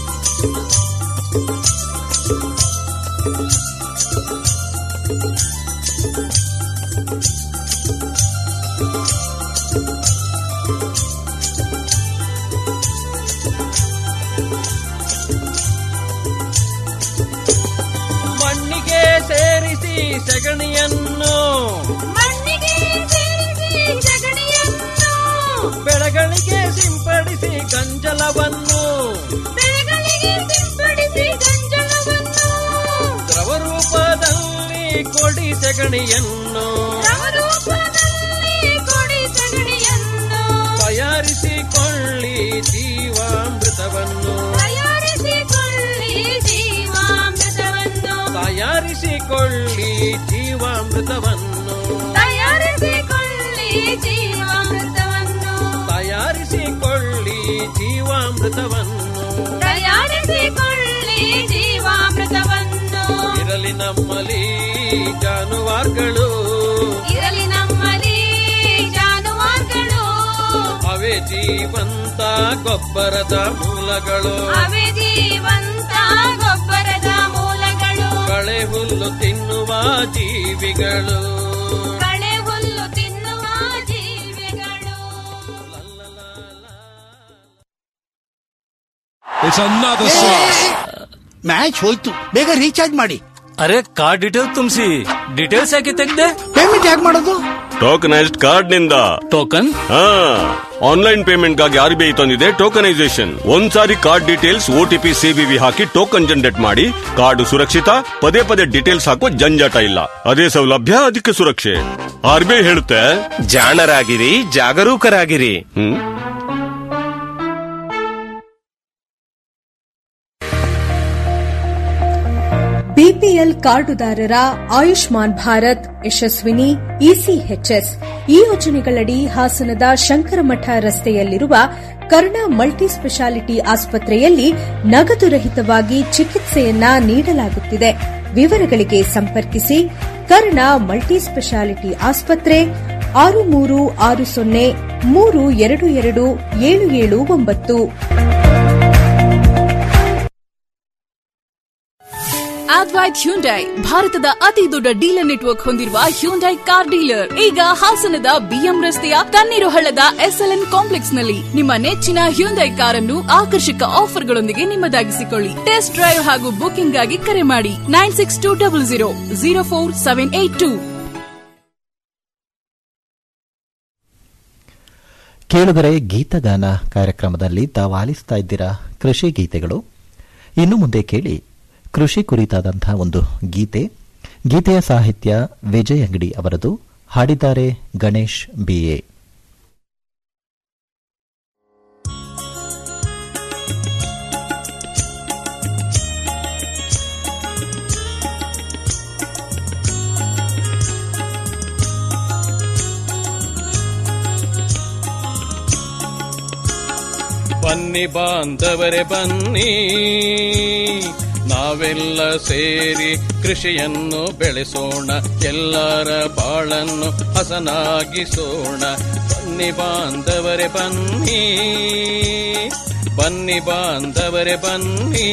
ಮಣ್ಣಿಗೆ ಸೇರಿಸಿ ಸಗಣಿಯನ್ನು ಮಣ್ಣಿಗೆ ಸೇರಿಸಿ ಸಗಣಿಯನ್ನು ಬೆಳೆಗಳಿಗೆ ಸಿಂಪಡಿಸಿ ಗಂಜಲವನ್ನು ಬೆಳೆಗಳಿಗೆ ಸಿಂಪಡಿಸಿ ಗಂಜಲವನ್ನು ದ್ರವ ರೂಪದಲ್ಲಿ ಕೊಡಿ ಸಗಣಿಯನ್ನು ನವರೂಪದಲ್ಲಿ ಕೊಡಿ ಸಗಣಿಯನ್ನು ತಯಾರಿಸಿಕೊಳ್ಳಿ ಜೀವಾಮೃತವನ್ನು ತಯಾರಿಸಿಕೊಳ್ಳಿ ಜೀವಾಮೃತವನ್ನು ತಯಾರಿಸಿಕೊಳ್ಳಿ ಜೀವಾಮೃತವನ್ನು ತಯಾರಿಸಿಕೊಳ್ಳಿ ಜೀವಾಮೃತವನ್ನು ತಯಾರಿಸಿಕೊಳ್ಳಿ ಜೀವಾಮೃತವನ್ನು ತಯಾರಿಸಿಕೊಳ್ಳಿ ಜೀವಾಮೃತವನ್ನು ಇರಲಿ ನಮ್ಮಲ್ಲಿ ಜಾನುವಾರುಗಳು ಇರಲಿ ನಮ್ಮಲ್ಲಿ ಜಾನುವಾರುಗಳು ಅವೇ ಜೀವಂತ ಗೊಬ್ಬರದ ಮೂಲಗಳು ಅವೇ ಜೀವಂತ ಗೊಬ್ಬರದ ಮೂಲಗಳು ಕಳೆ ಹುಲ್ಲು ತಿನ್ನುವ ಜೀವಿಗಳು ಕಳೆ ಹುಲ್ಲು ತಿನ್ನುವ ಜೀವಿಗಳು It's another song. ಮ್ಯಾಚ್ ಹೋಯ್ತು ಬೇಗ ರೀಚಾರ್ಜ್ ಮಾಡಿ ಅರೆ ಕಾರ್ಡ್ ಡೀಟೇಲ್ ತುಂಬಿಸಿ ಡೀಟೇಲ್ಸ್ ಯಾಕೆ ತೆಗ್ದೆ ಪೇಮೆಂಟ್ ಯಾಕೆ ಮಾಡೋದು ಟೋಕನೈಸ್ಡ್ ಕಾರ್ಡ್ ನಿಂದ ಟೋಕನ್ ಹಾ ಆನ್ಲೈನ್ ಪೇಮೆಂಟ್ ಗಾಗಿ ಆರ್ ಬಿ ಐ ತಂದಿದೆ ಟೋಕನೈಸೇಷನ್ ಒಂದ್ಸಾರಿ ಕಾರ್ಡ್ ಡೀಟೇಲ್ಸ್ ಓಟಿಪಿ ಸಿಬಿವಿ ಹಾಕಿ ಟೋಕನ್ ಜನರೇಟ್ ಮಾಡಿ ಕಾರ್ಡ್ ಸುರಕ್ಷಿತ ಪದೇ ಪದೇ ಡೀಟೇಲ್ಸ್ ಹಾಕೋ ಜಂಜಾಟ ಇಲ್ಲ ಅದೇ ಸೌಲಭ್ಯ ಅದಕ್ಕೆ ಸುರಕ್ಷೆ ಆರ್ ಬಿ ಐ ಹೇಳುತ್ತೆ ಜಾಣರಾಗಿರಿ ಜಾಗರೂಕರಾಗಿರಿ ಹ್ಮ್ ಬಿಪಿಎಲ್ ಕಾರ್ಡುದಾರರ ಆಯುಷ್ಮಾನ್ ಭಾರತ್ ಯಶಸ್ವಿನಿ ಇಸಿಎಚ್ಎಸ್ ಈ ಯೋಜನೆಗಳಡಿ ಹಾಸನದ ಶಂಕರಮಠ ರಸ್ತೆಯಲ್ಲಿರುವ ಕರ್ಣ ಮಲ್ಟಿ ಸ್ಪೆಷಾಲಿಟಿ ಆಸ್ಪತ್ರೆಯಲ್ಲಿ ನಗದು ರಹಿತವಾಗಿ ಚಿಕಿತ್ಸೆಯನ್ನ ನೀಡಲಾಗುತ್ತಿದೆ ವಿವರಗಳಿಗೆ ಸಂಪರ್ಕಿಸಿ ಕರ್ಣ ಮಲ್ಟಿ ಸ್ಪೆಷಾಲಿಟಿ ಆಸ್ಪತ್ರೆ ಆರು ಮೂರು ಆರು ಸೊನ್ನೆ ಮೂರು ಎರಡು ಎರಡು ಏಳು ಏಳು ಒಂಬತ್ತು ಅದ್ವೈತ್ ಹ್ಯುಂಡೈ ಭಾರತದ ಅತಿ ದೊಡ್ಡ ಡೀಲರ್ ನೆಟ್ವರ್ಕ್ ಹೊಂದಿರುವ ಹ್ಯುಂಡೈ ಕಾರ್ ಡೀಲರ್ ಈಗ ಹಾಸನದ ಬಿಎಂ ರಸ್ತೆಯ ತಣ್ಣೀರು ಹಳ್ಳದ ಎಸ್ಎಲ್ಎನ್ ಕಾಂಪ್ಲೆಕ್ಸ್ ನಲ್ಲಿ ನಿಮ್ಮ ನೆಚ್ಚಿನ ಹ್ಯುಂಡೈ ಕಾರನ್ನು ಆಕರ್ಷಕ ಆಫರ್ಗಳೊಂದಿಗೆ ನಿಮ್ಮದಾಗಿಸಿಕೊಳ್ಳಿ ಟೆಸ್ಟ್ ಡ್ರೈವ್ ಹಾಗೂ ಬುಕಿಂಗ್ ಗಾಗಿ ಕರೆ ಮಾಡಿ nine six two double zero zero four seven eight two ಕೇಳುಗರೆ ಗೀತಗಾನ ಕಾರ್ಯಕ್ರಮದಲ್ಲಿ ತಾವು ಆಲಿಸ್ತಾ ಇದ್ದೀರಾ ಕೃಷಿ ಗೀತೆಗಳು ಇನ್ನು ಮುಂದೆ ಕೇಳಿ ಕೃಷಿ ಕುರಿತಾದಂತಹ ಒಂದು ಗೀತೆ ಗೀತೆಯ ಸಾಹಿತ್ಯ ವಿಜಯ್ ಅಂಗಡಿ ಅವರದು ಹಾಡಿದ್ದಾರೆ ಗಣೇಶ್ ಬಿಎ ಬನ್ನಿ ಬಾಂಧವರೇ ಬನ್ನಿ ನಾವೆಲ್ಲ ಸೇರಿ ಕೃಷಿಯನ್ನು ಬೆಳೆಸೋಣ ಎಲ್ಲರ ಬಾಳನ್ನು ಹಸನಾಗಿಸೋಣ ಬನ್ನಿ ಬಾಂಧವರೇ ಬನ್ನಿ ಬನ್ನಿ ಬಾಂಧವರೇ ಬನ್ನಿ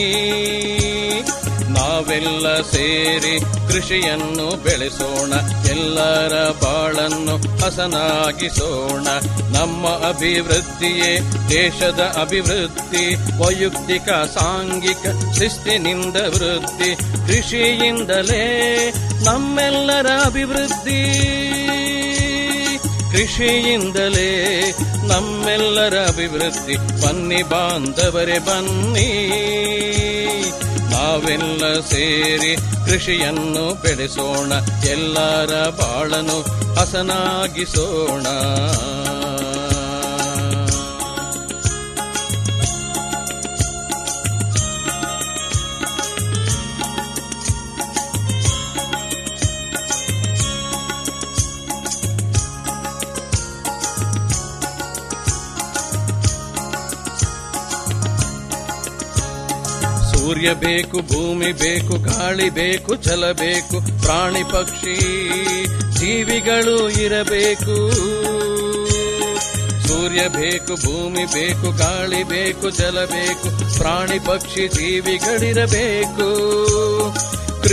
ನಾವೆಲ್ಲ ಸೇರಿ ಕೃಷಿಯನ್ನು ಬೆಳೆಸೋಣ ಎಲ್ಲರ ಬಾಳನ್ನು ಹಸನಾಗಿಸೋಣ ನಮ್ಮ ಅಭಿವೃದ್ಧಿಯೇ ದೇಶದ ಅಭಿವೃದ್ಧಿ ವೈಯಕ್ತಿಕ ಸಾಂಘಿಕ ಶಿಸ್ತಿನಿಂದ ವೃದ್ಧಿ ಕೃಷಿಯಿಂದಲೇ ನಮ್ಮೆಲ್ಲರ ಅಭಿವೃದ್ಧಿ ಕೃಷಿಯಿಂದಲೇ ನಮ್ಮೆಲ್ಲರ ಅಭಿವೃದ್ಧಿ ಬನ್ನಿ ಬಾಂಧವರೇ ಬನ್ನಿ ನಾವೆಲ್ಲ ಸೇರಿ ಕೃಷಿಯನ್ನು ಬೆಳೆಸೋಣ ಎಲ್ಲರ ಬಾಳನು ಹಸನಾಗಿಸೋಣ ಸೂರ್ಯ ಬೇಕು ಭೂಮಿ ಬೇಕು ಗಾಳಿ ಬೇಕು ಜಲ ಬೇಕು ಪ್ರಾಣಿ ಪಕ್ಷಿ ಜೀವಿಗಳು ಇರಬೇಕು ಸೂರ್ಯ ಬೇಕು ಭೂಮಿ ಬೇಕು ಗಾಳಿ ಬೇಕು ಜಲ ಬೇಕು ಪ್ರಾಣಿ ಪಕ್ಷಿ ಜೀವಿಗಳಿರಬೇಕು